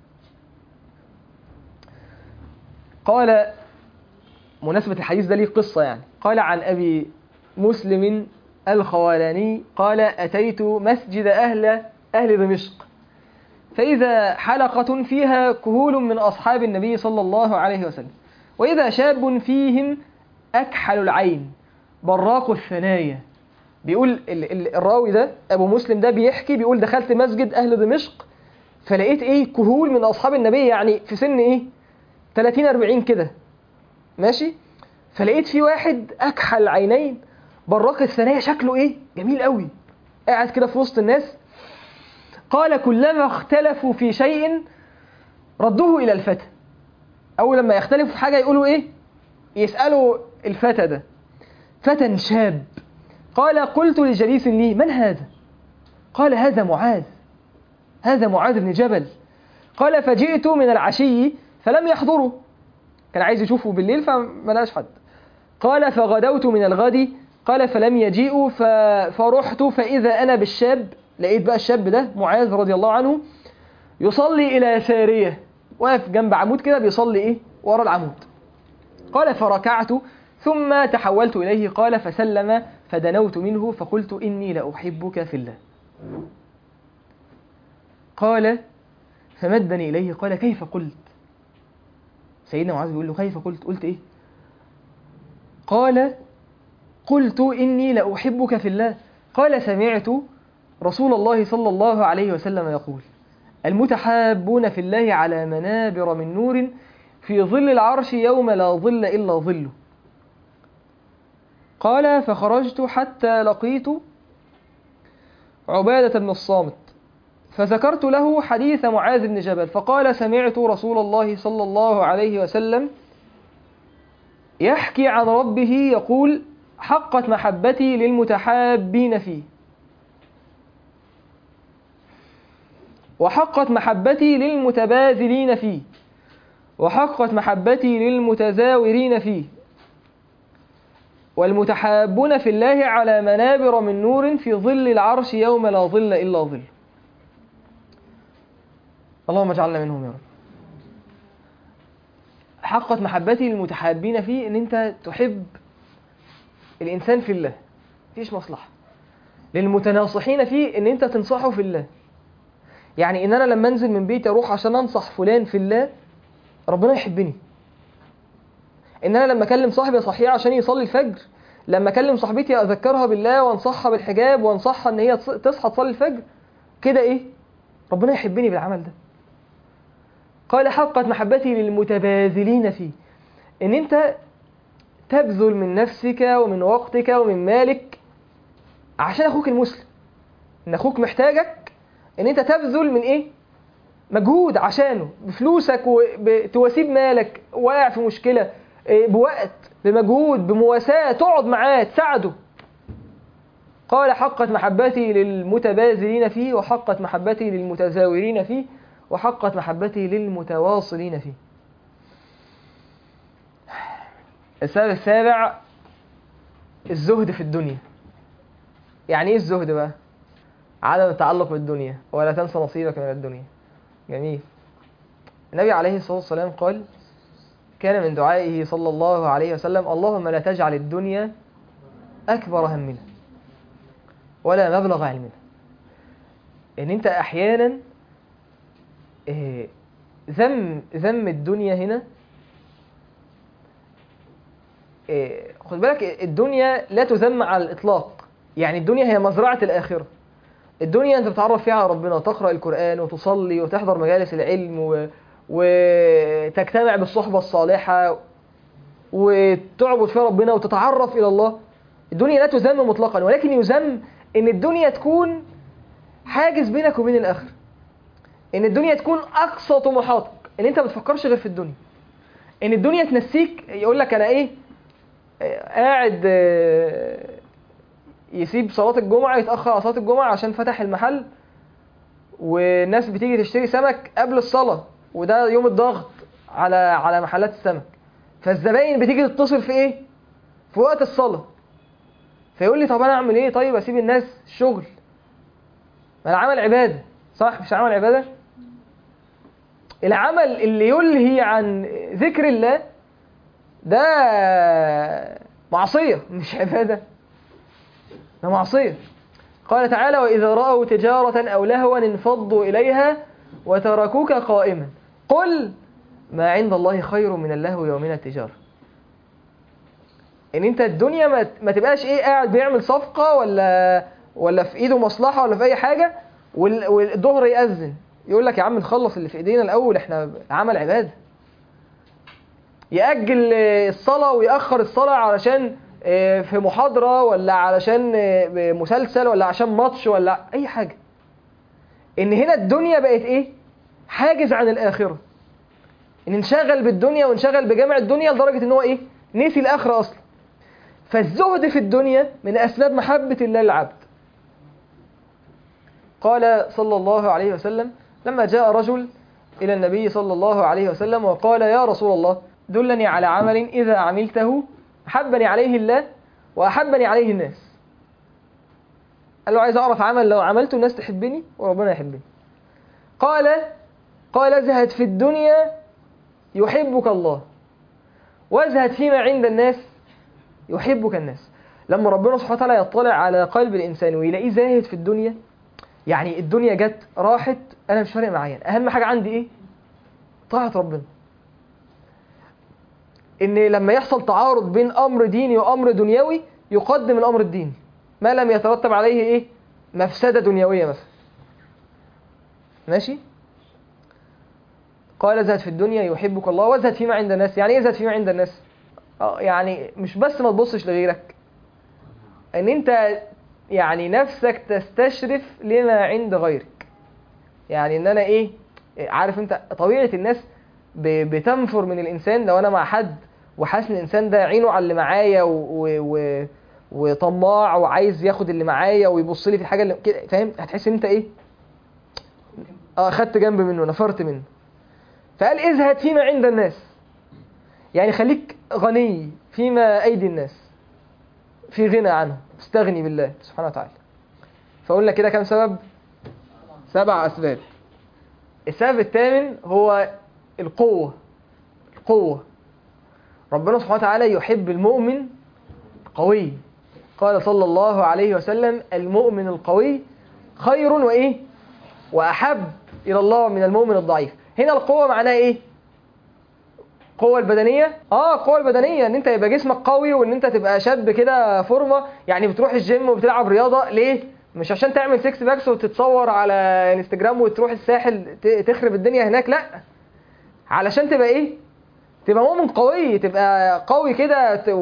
قال مناسبة الحديث ده ليه قصة يعني قال عن أبي مسلم الخوالاني قال أتيت مسجد أهل أهل دمشق فإذا حلقة فيها كهول من أصحاب النبي صلى الله عليه وسلم وإذا شاب فيهم أكحل العين براق الثنايا بيقول ال- ال- الراوي ده أبو مسلم ده بيحكي بيقول دخلت مسجد أهل دمشق فلقيت إيه كهول من أصحاب النبي يعني في سن إيه 30 40 كده ماشي فلقيت في واحد أكحل العينين براق الثنايا شكله إيه جميل قوي قاعد كده في وسط الناس قال كلما اختلفوا في شيء ردوه إلى الفتى أول لما يختلفوا في حاجة يقولوا إيه يسألوا الفتى ده فتى شاب قال قلت لجليس لي من هذا قال هذا معاذ هذا معاذ بن جبل قال فجئت من العشي فلم يحضروا كان عايز يشوفه بالليل فما لقاش حد قال فغدوت من الغد قال فلم يجيئوا ف... فرحت فإذا أنا بالشاب لقيت بقى الشاب ده معاذ رضي الله عنه يصلي إلى سارية واقف جنب عمود كده بيصلي إيه ورا العمود قال فركعت ثم تحولت إليه قال فسلم فدنوت منه فقلت إني لأحبك في الله قال فمدني إليه قال كيف قلت سيدنا معاذ بيقول له كيف قلت قلت إيه قال قلت إني لأحبك في الله قال سمعت رسول الله صلى الله عليه وسلم يقول المتحابون في الله على منابر من نور في ظل العرش يوم لا ظل إلا ظله قال فخرجت حتى لقيت عبادة بن الصامت فذكرت له حديث معاذ بن جبل فقال سمعت رسول الله صلى الله عليه وسلم يحكي عن ربه يقول حقت محبتي للمتحابين فيه وحقت محبتي للمتباذلين فيه وحقت محبتي للمتزاورين فيه والمتحابون في الله على منابر من نور في ظل العرش يوم لا ظل إلا ظل اللهم اجعلنا منهم يا رب حقت محبتي للمتحابين فيه ان انت تحب الانسان في الله مفيش مصلحه للمتناصحين فيه ان انت تنصحه في الله يعني ان انا لما انزل من بيتي اروح عشان انصح فلان في الله ربنا يحبني ان انا لما اكلم صاحبي اصحيه عشان يصلي الفجر لما اكلم صاحبتي اذكرها بالله وانصحها بالحجاب وانصحها ان هي تص- تصحى تصلي الفجر كده ايه ربنا يحبني بالعمل ده قال حقت محبتي للمتباذلين فيه ان انت تبذل من نفسك ومن وقتك ومن مالك عشان اخوك المسلم ان اخوك محتاجك ان انت تبذل من ايه مجهود عشانه بفلوسك وتواسيب مالك واقع في مشكلة إيه، بوقت بمجهود بمواساة تقعد معاه تساعده قال حقت محبتي للمتباذلين فيه وحقت محبتي للمتزاورين فيه وحقت محبتي للمتواصلين فيه السبب السابع الزهد في الدنيا يعني ايه الزهد بقى عدم التعلق بالدنيا ولا تنسى نصيبك من الدنيا جميل النبي عليه الصلاة والسلام قال كان من دعائه صلى الله عليه وسلم اللهم لا تجعل الدنيا أكبر همنا ولا مبلغ علمنا ان انت احيانا إيه، ذم ذم الدنيا هنا إيه، خد بالك الدنيا لا تذم على الإطلاق يعني الدنيا هي مزرعة الآخرة الدنيا أنت بتعرف فيها على ربنا تقرأ القرآن وتصلي وتحضر مجالس العلم و... وتجتمع بالصحبة الصالحة وتعبد فيها ربنا وتتعرف إلى الله الدنيا لا تذم مطلقا ولكن يذم إن الدنيا تكون حاجز بينك وبين الآخرة إن الدنيا تكون أقصى طموحاتك إن أنت ما بتفكرش غير في الدنيا إن الدنيا تنسيك يقول لك أنا إيه آه، قاعد آه، يسيب صلاة الجمعة يتأخر على صلاة الجمعة عشان فتح المحل والناس بتيجي تشتري سمك قبل الصلاة وده يوم الضغط على على محلات السمك فالزباين بتيجي تتصل في ايه؟ في وقت الصلاة فيقول لي طب انا اعمل ايه طيب اسيب الناس الشغل ما العمل عبادة صح مش عمل عبادة؟ العمل اللي يلهي عن ذكر الله ده معصية مش عبادة ده معصية قال تعالى وإذا رأوا تجارة أو لهوا انفضوا إليها وتركوك قائما قل ما عند الله خير من اللهو ومن التجارة ان انت الدنيا ما, ما تبقاش ايه قاعد بيعمل صفقة ولا ولا في ايده مصلحة ولا في اي حاجة وال- والظهر يأذن يقول لك يا عم نخلص اللي في ايدينا الاول احنا عمل عبادة يأجل آه، الصلاة ويأخر الصلاة علشان آه، في محاضرة ولا علشان آه، مسلسل ولا عشان ماتش ولا أي حاجة إن هنا الدنيا بقت إيه؟ حاجز عن الآخرة إن انشغل بالدنيا وانشغل بجامع الدنيا لدرجة إن هو إيه؟ نسي الآخرة أصلا فالزهد في الدنيا من أسباب محبة الله للعبد قال صلى الله عليه وسلم لما جاء رجل إلى النبي صلى الله عليه وسلم وقال يا رسول الله دلني على عمل إذا عملته أحبني عليه الله وأحبني عليه الناس قال له عايز أعرف عمل لو عملته الناس تحبني وربنا يحبني قال قال ازهد في الدنيا يحبك الله وازهد فيما عند الناس يحبك الناس لما ربنا سبحانه وتعالى يطلع على قلب الإنسان ويلاقيه زاهد في الدنيا يعني الدنيا جت راحت أنا مش فارق معايا أهم حاجة عندي إيه طاعة ربنا ان لما يحصل تعارض بين امر ديني وامر دنيوي يقدم الامر الديني ما لم يترتب عليه ايه مفسده دنيويه مثلا ماشي قال ازهد في الدنيا يحبك الله وازهد فيما عند الناس يعني ايه ازهد فيما عند الناس اه يعني مش بس ما تبصش لغيرك ان انت يعني نفسك تستشرف لما عند غيرك يعني ان انا ايه عارف انت طبيعه الناس ب- بتنفر من الانسان لو انا مع حد وحاسس ان الانسان ده عينه على اللي معايا و... و... و... وطماع وعايز ياخد اللي معايا ويبص لي في الحاجه اللي كده فاهم هتحس ان انت ايه اه خدت جنب منه نفرت منه فقال ازهد فيما عند الناس يعني خليك غني فيما ايدي الناس في غنى عنه استغني بالله سبحانه وتعالى فقلنا كده كام سبب سبع اسباب السبب الثامن هو القوة القوة ربنا سبحانه وتعالى يحب المؤمن قوي قال صلى الله عليه وسلم المؤمن القوي خير وإيه وأحب إلى الله من المؤمن الضعيف هنا القوة معناها إيه القوة البدنية اه القوة البدنية ان انت يبقى جسمك قوي وان انت تبقى شاب كده فورمة يعني بتروح الجيم وبتلعب رياضة ليه مش عشان تعمل سكس باكس وتتصور على انستجرام وتروح الساحل ت- تخرب الدنيا هناك لا علشان تبقى ايه تبقى مؤمن قوي تبقى قوي كده ت-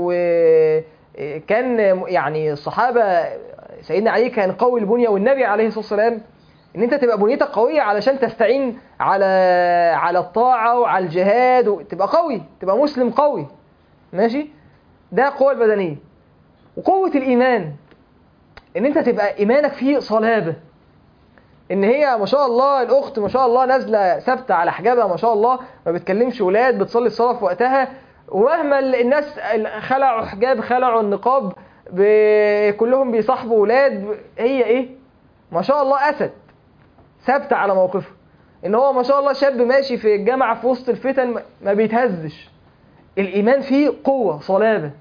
وكان يعني الصحابة سيدنا علي كان قوي البنية والنبي عليه الصلاة والسلام ان انت تبقى بنيتك قوية علشان تستعين على على الطاعة وعلى الجهاد وتبقى قوي تبقى مسلم قوي ماشي ده القوة البدنية وقوة الإيمان ان انت تبقى ايمانك فيه صلابة ان هي ما شاء الله الاخت ما شاء الله نازله ثابته على حجابها ما شاء الله ما بتكلمش ولاد بتصلي الصلاه في وقتها ومهما ال- الناس ال- خلعوا حجاب خلعوا النقاب ب- كلهم بيصاحبوا ولاد هي ايه ما شاء الله اسد ثابته على موقفه ان هو ما شاء الله شاب ماشي في الجامعه في وسط الفتن ما- ما بيتهزش الايمان فيه قوه صلابه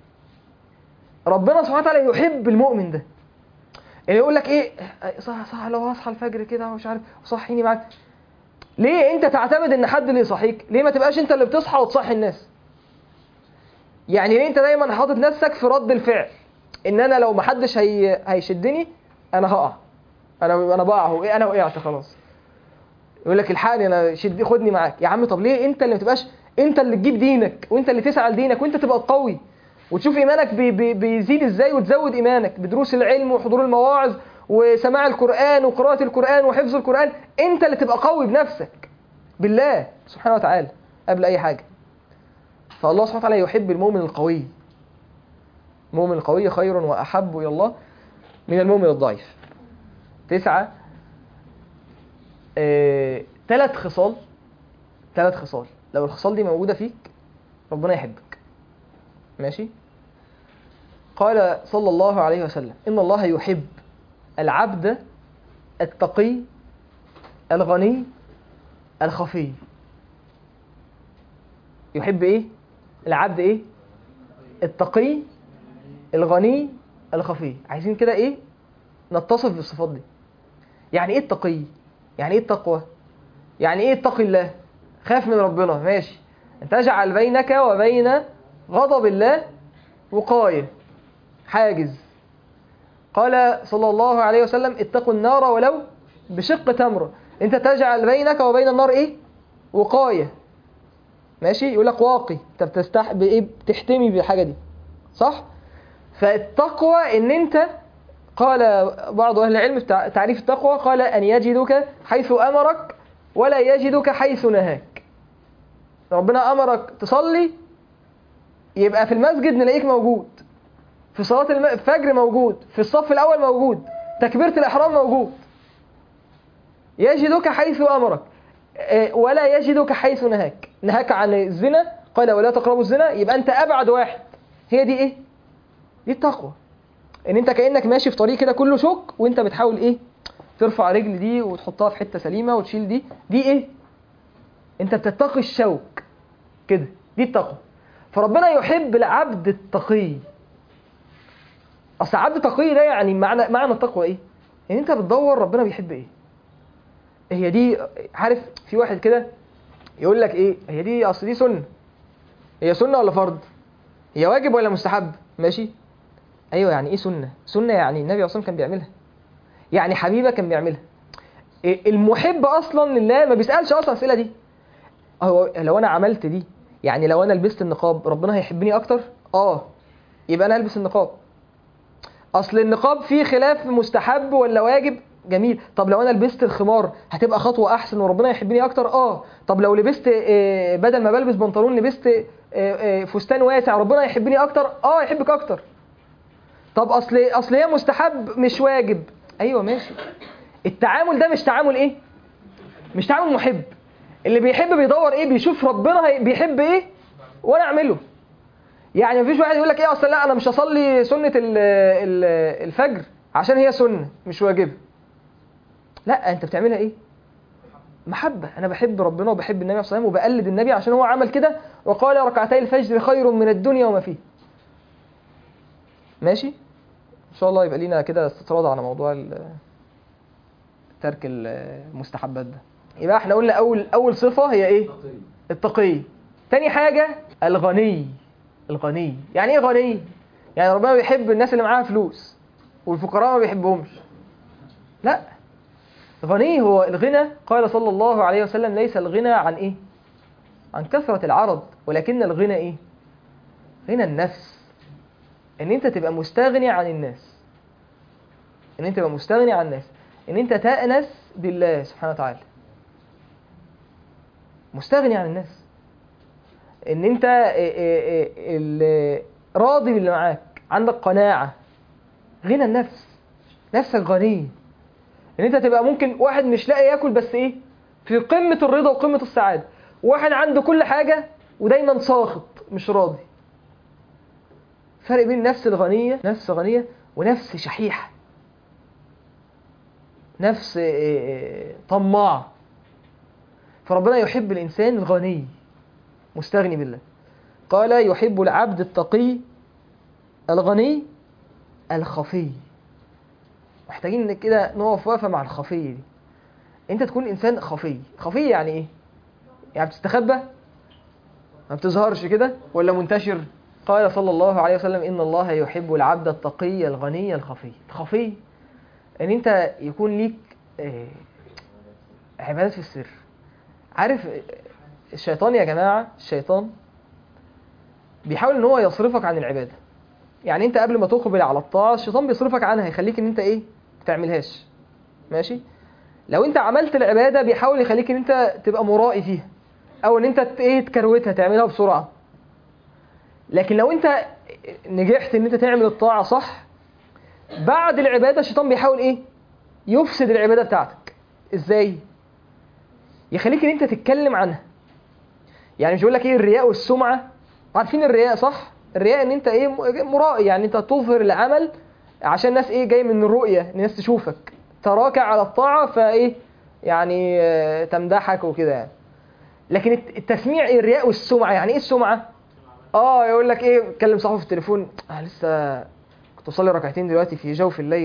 ربنا سبحانه وتعالى يحب المؤمن ده يعني يقول لك ايه صح صح لو هصحى الفجر كده ومش عارف صحيني معاك ليه انت تعتمد ان حد اللي يصحيك ليه ما تبقاش انت اللي بتصحى وتصحي الناس يعني ليه انت دايما حاطط نفسك في رد الفعل ان انا لو ما حدش هي... هيشدني انا هقع انا انا بقع اهو ايه انا وقعت خلاص يقول لك الحقني انا شد خدني معاك يا عم طب ليه انت اللي ما تبقاش انت اللي تجيب دينك وانت اللي تسعى لدينك وانت تبقى قوي وتشوف ايمانك بي بي بيزيد ازاي وتزود ايمانك بدروس العلم وحضور المواعظ وسماع القران وقراءه القران وحفظ القران انت اللي تبقى قوي بنفسك بالله سبحانه وتعالى قبل اي حاجه فالله سبحانه وتعالى يحب المؤمن القوي المؤمن القوي خير واحب الى الله من المؤمن الضعيف تسعة آه، ثلاث خصال ثلاث خصال لو الخصال دي موجودة فيك ربنا يحبك ماشي قال صلى الله عليه وسلم إن الله يحب العبد التقي الغني الخفي يحب ايه العبد ايه التقي الغني الخفي عايزين كده ايه نتصف بالصفات دي يعني ايه التقي يعني ايه التقوى يعني ايه اتقي الله خاف من ربنا ماشي ان تجعل بينك وبين غضب الله وقاية حاجز قال صلى الله عليه وسلم اتقوا النار ولو بشق تمرة انت تجعل بينك وبين النار ايه وقاية ماشي يقول لك واقي انت بتستح بايه بتحتمي بالحاجة دي صح فالتقوى ان انت قال بعض اهل العلم في تع- تعريف التقوى قال ان يجدك حيث امرك ولا يجدك حيث نهاك ربنا امرك تصلي يبقى في المسجد نلاقيك موجود في صلاة الم- الفجر موجود في الصف الأول موجود تكبيرة الإحرام موجود يجدك حيث أمرك آه، ولا يجدك حيث نهاك نهاك عن الزنا قال ولا تقربوا الزنا يبقى أنت أبعد واحد هي دي إيه؟ دي التقوى إن أنت كأنك ماشي في طريق كده كله شوك وأنت بتحاول إيه؟ ترفع رجل دي وتحطها في حتة سليمة وتشيل دي دي إيه؟ أنت بتتقي الشوك كده دي التقوى فربنا يحب العبد التقي اصل عبد تقي ده يعني معنى معنى التقوى ايه؟ ان انت بتدور ربنا بيحب ايه؟ هي دي عارف في واحد كده يقول لك ايه؟ هي دي اصل دي سنه هي سنه ولا فرض؟ هي واجب ولا مستحب؟ ماشي؟ ايوه يعني ايه سنه؟ سنه يعني النبي عليه الصلاه والسلام كان بيعملها يعني حبيبه كان بيعملها إيه المحب اصلا لله ما بيسالش اصلا الاسئله دي هو لو انا عملت دي يعني لو انا لبست النقاب ربنا هيحبني اكتر اه يبقى انا البس النقاب اصل النقاب فيه خلاف مستحب ولا واجب جميل طب لو انا لبست الخمار هتبقى خطوه احسن وربنا يحبني اكتر اه طب لو لبست آه، بدل ما بلبس بنطلون لبست آه، آه، فستان واسع ربنا يحبني اكتر اه يحبك اكتر طب اصل اصل هي مستحب مش واجب ايوه ماشي التعامل ده مش تعامل ايه مش تعامل محب اللي بيحب بيدور ايه بيشوف ربنا هي- بيحب ايه وانا اعمله يعني مفيش واحد يقول لك ايه اصل لا انا مش هصلي سنه ال- ال- الفجر عشان هي سنه مش واجبه لا انت بتعملها ايه محبه انا بحب ربنا وبحب النبي صلى الله عليه وسلم وبقلد النبي عشان هو عمل كده وقال ركعتي الفجر خير من الدنيا وما فيه ماشي ان شاء الله يبقى لينا كده استطراد على موضوع ال- ترك المستحبات ده يبقى احنا قلنا اول اول صفه هي ايه التقي تاني حاجه الغني الغني يعني ايه غني يعني ربنا بيحب الناس اللي معاها فلوس والفقراء ما بيحبهمش لا غني هو الغنى قال صلى الله عليه وسلم ليس الغنى عن ايه عن كثرة العرض ولكن الغنى ايه غنى النفس ان انت تبقى مستغني عن الناس ان انت تبقى مستغني عن الناس ان انت تأنس بالله سبحانه وتعالى مستغني عن الناس ان انت إيه إيه إيه ال- راضي باللي معاك عندك قناعة غنى النفس نفسك غني ان انت تبقى ممكن واحد مش لاقي ياكل بس ايه في قمة الرضا وقمة السعادة واحد عنده كل حاجة ودايما ساخط مش راضي فرق بين النفس الغنية نفس غنية ونفس شحيحة نفس إيه إيه طماعة فربنا يحب الإنسان الغني مستغني بالله قال يحب العبد التقي الغني الخفي محتاجين كده نقف وقفه مع الخفي دي انت تكون انسان خفي خفي يعني ايه يعني بتستخبى ما بتظهرش كده ولا منتشر قال صلى الله عليه وسلم ان الله يحب العبد التقي الغني الخفي الخفي ان انت يكون ليك آه، عبادات في السر عارف آه، الشيطان يا جماعه الشيطان بيحاول ان هو يصرفك عن العباده يعني انت قبل ما تقبل على الطاعه الشيطان بيصرفك عنها يخليك ان انت ايه ما تعملهاش ماشي لو انت عملت العباده بيحاول يخليك ان انت تبقى مرائي فيها او ان انت ت- ايه تكروتها تعملها بسرعه لكن لو انت نجحت ان انت تعمل الطاعه صح بعد العباده الشيطان بيحاول ايه يفسد العباده بتاعتك ازاي يخليك ان انت تتكلم عنها يعني مش بيقول لك ايه الرياء والسمعه عارفين الرياء صح الرياء ان انت ايه م- مرائي يعني انت تظهر العمل عشان الناس ايه جاي من الرؤيه الناس تشوفك تراك على الطاعه فايه يعني آه، تمدحك وكده يعني لكن الت- التسميع ايه الرياء والسمعه يعني ايه السمعه اه يقول لك ايه كلم صاحبه في التليفون آه لسه كنت بصلي ركعتين دلوقتي في جوف الليل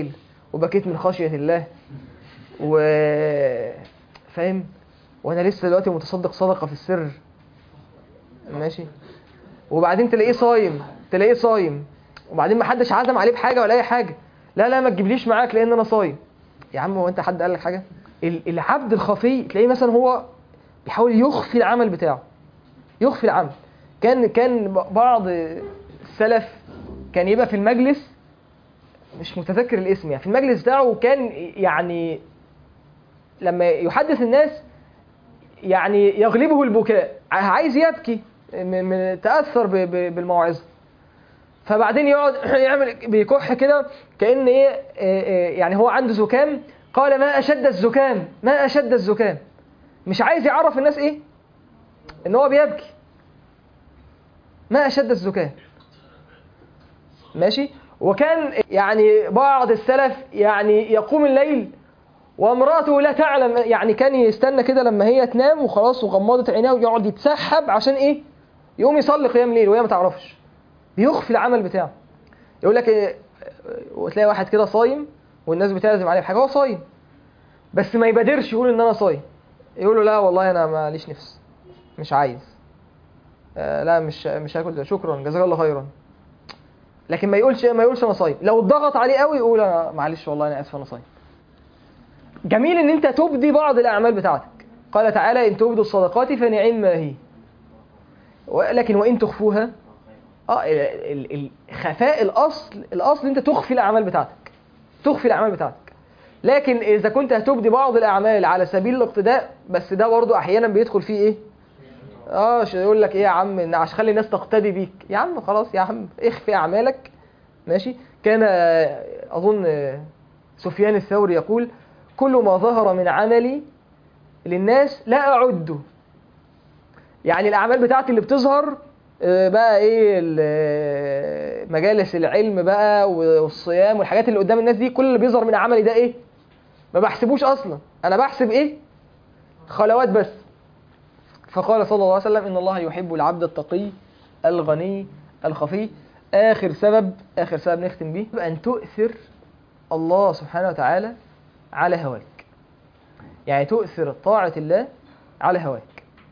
وبكيت من خشية الله و فاهم وانا لسه دلوقتي متصدق صدقة في السر ماشي وبعدين تلاقيه صايم تلاقيه صايم وبعدين ما حدش عزم عليه بحاجة ولا اي حاجة لا لا ما تجيبليش معاك لان انا صايم يا عم هو انت حد قال لك حاجة ال- العبد الخفي تلاقيه مثلا هو بيحاول يخفي العمل بتاعه يخفي العمل كان كان ب- بعض السلف كان يبقى في المجلس مش متذكر الاسم يعني في المجلس بتاعه وكان يعني لما يحدث الناس يعني يغلبه البكاء ع- عايز يبكي من من- تأثر ب- ب- بالموعظة فبعدين يقعد يعمل بيكح كده كأن ايه آه، آه، يعني هو عنده زكام قال ما أشد الزكام ما أشد الزكام مش عايز يعرف الناس ايه ان هو بيبكي ما أشد الزكام ماشي وكان يعني بعض السلف يعني يقوم الليل وامرأته لا تعلم يعني كان يستنى كده لما هي تنام وخلاص وغمضت عينيها ويقعد يتسحب عشان ايه يقوم يصلي قيام ليل وهي ما تعرفش بيخفي العمل بتاعه يقول لك إيه وتلاقي واحد كده صايم والناس بتعزم عليه بحاجه هو صايم بس ما يبادرش يقول ان انا صايم يقول له لا والله انا ماليش نفس مش عايز آه لا مش مش هاكل ده شكرا جزاك الله خيرا لكن ما يقولش ما يقولش انا صايم لو اتضغط عليه قوي يقول أنا معلش والله انا اسف انا صايم جميل ان انت تبدي بعض الاعمال بتاعتك قال تعالى ان تبدوا الصدقات فنعم ما هي ولكن وان تخفوها اه ال- ال- الخفاء الاصل الاصل انت تخفي الاعمال بتاعتك تخفي الاعمال بتاعتك لكن اذا كنت هتبدي بعض الاعمال على سبيل الاقتداء بس ده برضه احيانا بيدخل فيه ايه اه ش- يقول لك ايه يا عم إن عشان خلي الناس تقتدي بيك يا عم خلاص يا عم اخفي اعمالك ماشي كان آه، اظن آه، سفيان الثوري يقول كل ما ظهر من عملي للناس لا اعده يعني الاعمال بتاعتي اللي بتظهر آه، بقى ايه ال- آه، مجالس العلم بقى والصيام والحاجات اللي قدام الناس دي كل اللي بيظهر من عملي ده ايه ما بحسبوش اصلا انا بحسب ايه خلوات بس فقال صلى الله عليه وسلم ان الله يحب العبد التقي الغني الخفي اخر سبب اخر سبب نختم بيه ان تؤثر الله سبحانه وتعالى على هواك يعني تؤثر طاعة الله على هواك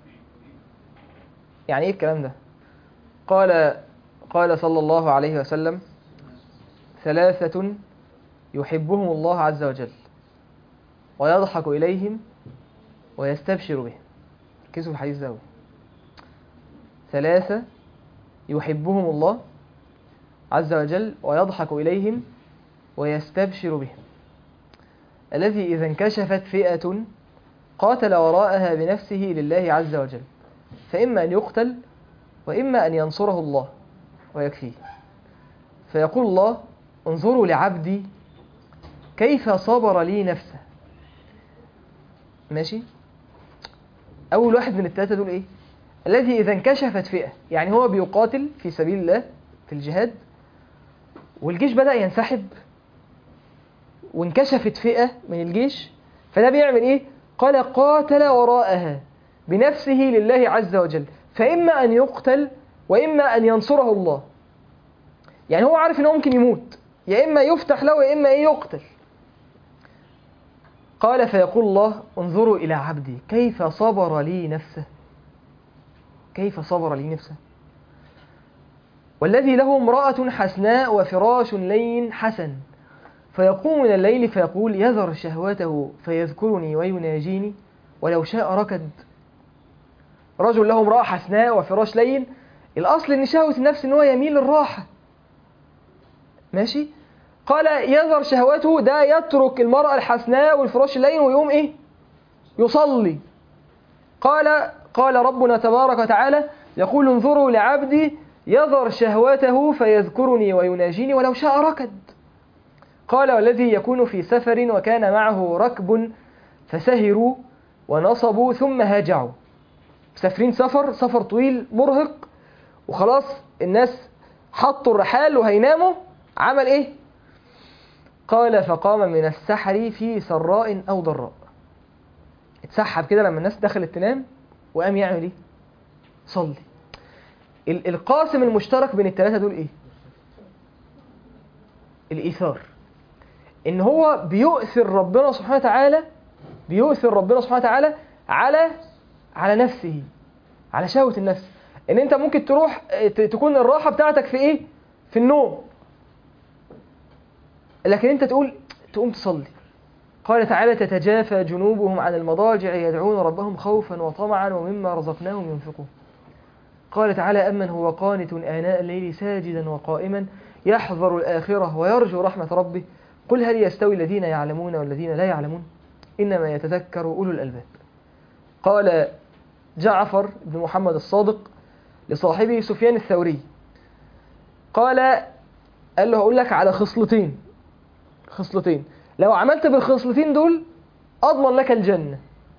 يعني ايه الكلام ده قال قال صلى الله عليه وسلم ثلاثة يحبهم الله عز وجل ويضحك إليهم ويستبشر بهم ركزوا في الحديث ده أوي. ثلاثة يحبهم الله عز وجل ويضحك إليهم ويستبشر بهم الذي إذا انكشفت فئة قاتل وراءها بنفسه لله عز وجل فإما أن يقتل وإما أن ينصره الله ويكفيه فيقول الله انظروا لعبدي كيف صبر لي نفسه ماشي أول واحد من الثلاثة دول إيه الذي إذا انكشفت فئة يعني هو بيقاتل في سبيل الله في الجهاد والجيش بدأ ينسحب وانكشفت فئة من الجيش فده بيعمل إيه قال قاتل وراءها بنفسه لله عز وجل فإما أن يقتل وإما أن ينصره الله يعني هو عارف إنه ممكن يموت يا إما يفتح له يا إما إيه يقتل قال فيقول الله انظروا إلى عبدي كيف صبر لي نفسه كيف صبر لي نفسه والذي له امرأة حسناء وفراش لين حسن فيقوم من الليل فيقول يذر شهوته فيذكرني ويناجيني ولو شاء ركض رجل له امرأة حسناء وفراش لين الأصل إن شهوة النفس إن هو يميل للراحة ماشي قال يذر شهوته ده يترك المرأة الحسناء والفراش اللين ويقوم إيه يصلي قال قال ربنا تبارك وتعالى يقول انظروا لعبدي يذر شهوته فيذكرني ويناجيني ولو شاء ركض قال والذي يكون في سفر وكان معه ركب فسهروا ونصبوا ثم هاجعوا مسافرين سفر سفر طويل مرهق وخلاص الناس حطوا الرحال وهيناموا عمل ايه قال فقام من السحر في سراء او ضراء اتسحب كده لما الناس دخلت تنام وقام يعمل ايه صلي ال- القاسم المشترك بين الثلاثه دول ايه الايثار ان هو بيؤثر ربنا سبحانه وتعالى بيؤثر ربنا سبحانه وتعالى على على نفسه على شهوة النفس ان انت ممكن تروح ت- تكون الراحة بتاعتك في ايه في النوم لكن انت تقول تقوم تصلي قال تعالى تتجافى جنوبهم عن المضاجع يدعون ربهم خوفا وطمعا ومما رزقناهم ينفقون قال تعالى أمن هو قانت آناء الليل ساجدا وقائما يحذر الآخرة ويرجو رحمة ربه قل هل يستوي الذين يعلمون والذين لا يعلمون إنما يتذكر أولو الألباب قال جعفر بن محمد الصادق لصاحبه سفيان الثوري قال قال له أقول لك على خصلتين خصلتين لو عملت بالخصلتين دول أضمن لك الجنة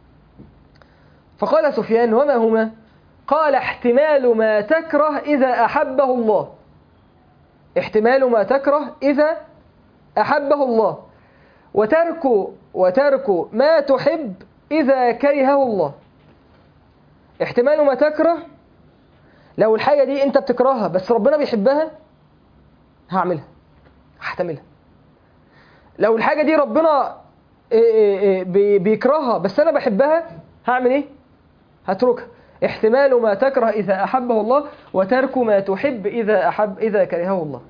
فقال سفيان وما هما قال احتمال ما تكره إذا أحبه الله احتمال ما تكره إذا أحبه الله وترك وترك ما تحب إذا كرهه الله احتمال ما تكره لو الحاجة دي أنت بتكرهها بس ربنا بيحبها هعملها هحتملها لو الحاجة دي ربنا إيه إيه إيه بي- بيكرهها بس أنا بحبها هعمل إيه؟ هتركها احتمال ما تكره إذا أحبه الله وترك ما تحب إذا أحب إذا كرهه الله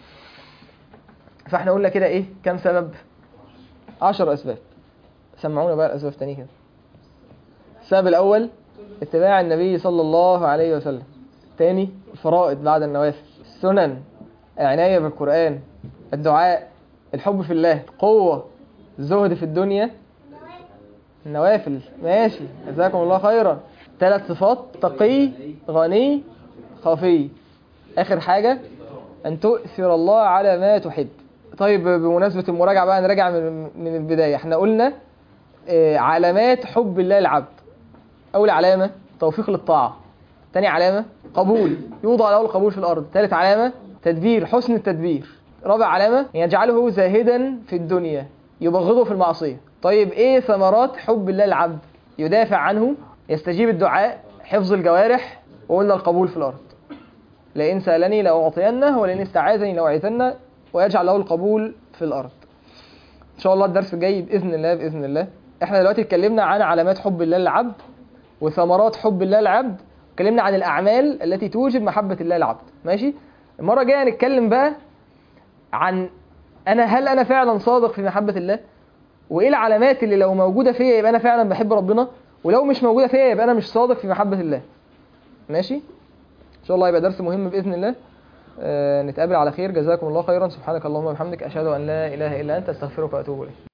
فاحنا قلنا كده إيه كم سبب عشر أسباب سمعونا بقى الأسباب التانية كده السبب الأول اتباع النبي صلى الله عليه وسلم تاني الفرائض بعد النوافل السنن عناية بالقرآن الدعاء الحب في الله قوة الزهد في الدنيا النوافل ماشي جزاكم الله خيرا ثلاث صفات تقي غني خفي آخر حاجة أن تؤثر الله على ما تحب طيب بمناسبة المراجعة بقى نراجع من, من البداية احنا قلنا آه، علامات حب الله العبد أول علامة توفيق للطاعة تاني علامة قبول يوضع له القبول في الأرض ثالث علامة تدبير حسن التدبير رابع علامة يجعله زاهدا في الدنيا يبغضه في المعصية طيب ايه ثمرات حب الله العبد يدافع عنه يستجيب الدعاء حفظ الجوارح وقلنا القبول في الأرض لئن سألني لأعطينه ولئن استعاذني لأعيذنه ويجعل له القبول في الأرض إن شاء الله الدرس الجاي بإذن الله بإذن الله احنا دلوقتي اتكلمنا عن علامات حب الله للعبد وثمرات حب الله للعبد اتكلمنا عن الأعمال التي توجب محبة الله للعبد ماشي المرة الجاية هنتكلم بقى عن أنا هل أنا فعلا صادق في محبة الله وإيه العلامات اللي لو موجودة فيا يبقى أنا فعلا بحب ربنا ولو مش موجودة فيا يبقى أنا مش صادق في محبة الله ماشي إن شاء الله يبقى درس مهم بإذن الله آه نتقابل على خير جزاكم الله خيرا سبحانك اللهم وبحمدك أشهد أن لا إله إلا أنت أستغفرك وأتوب إليك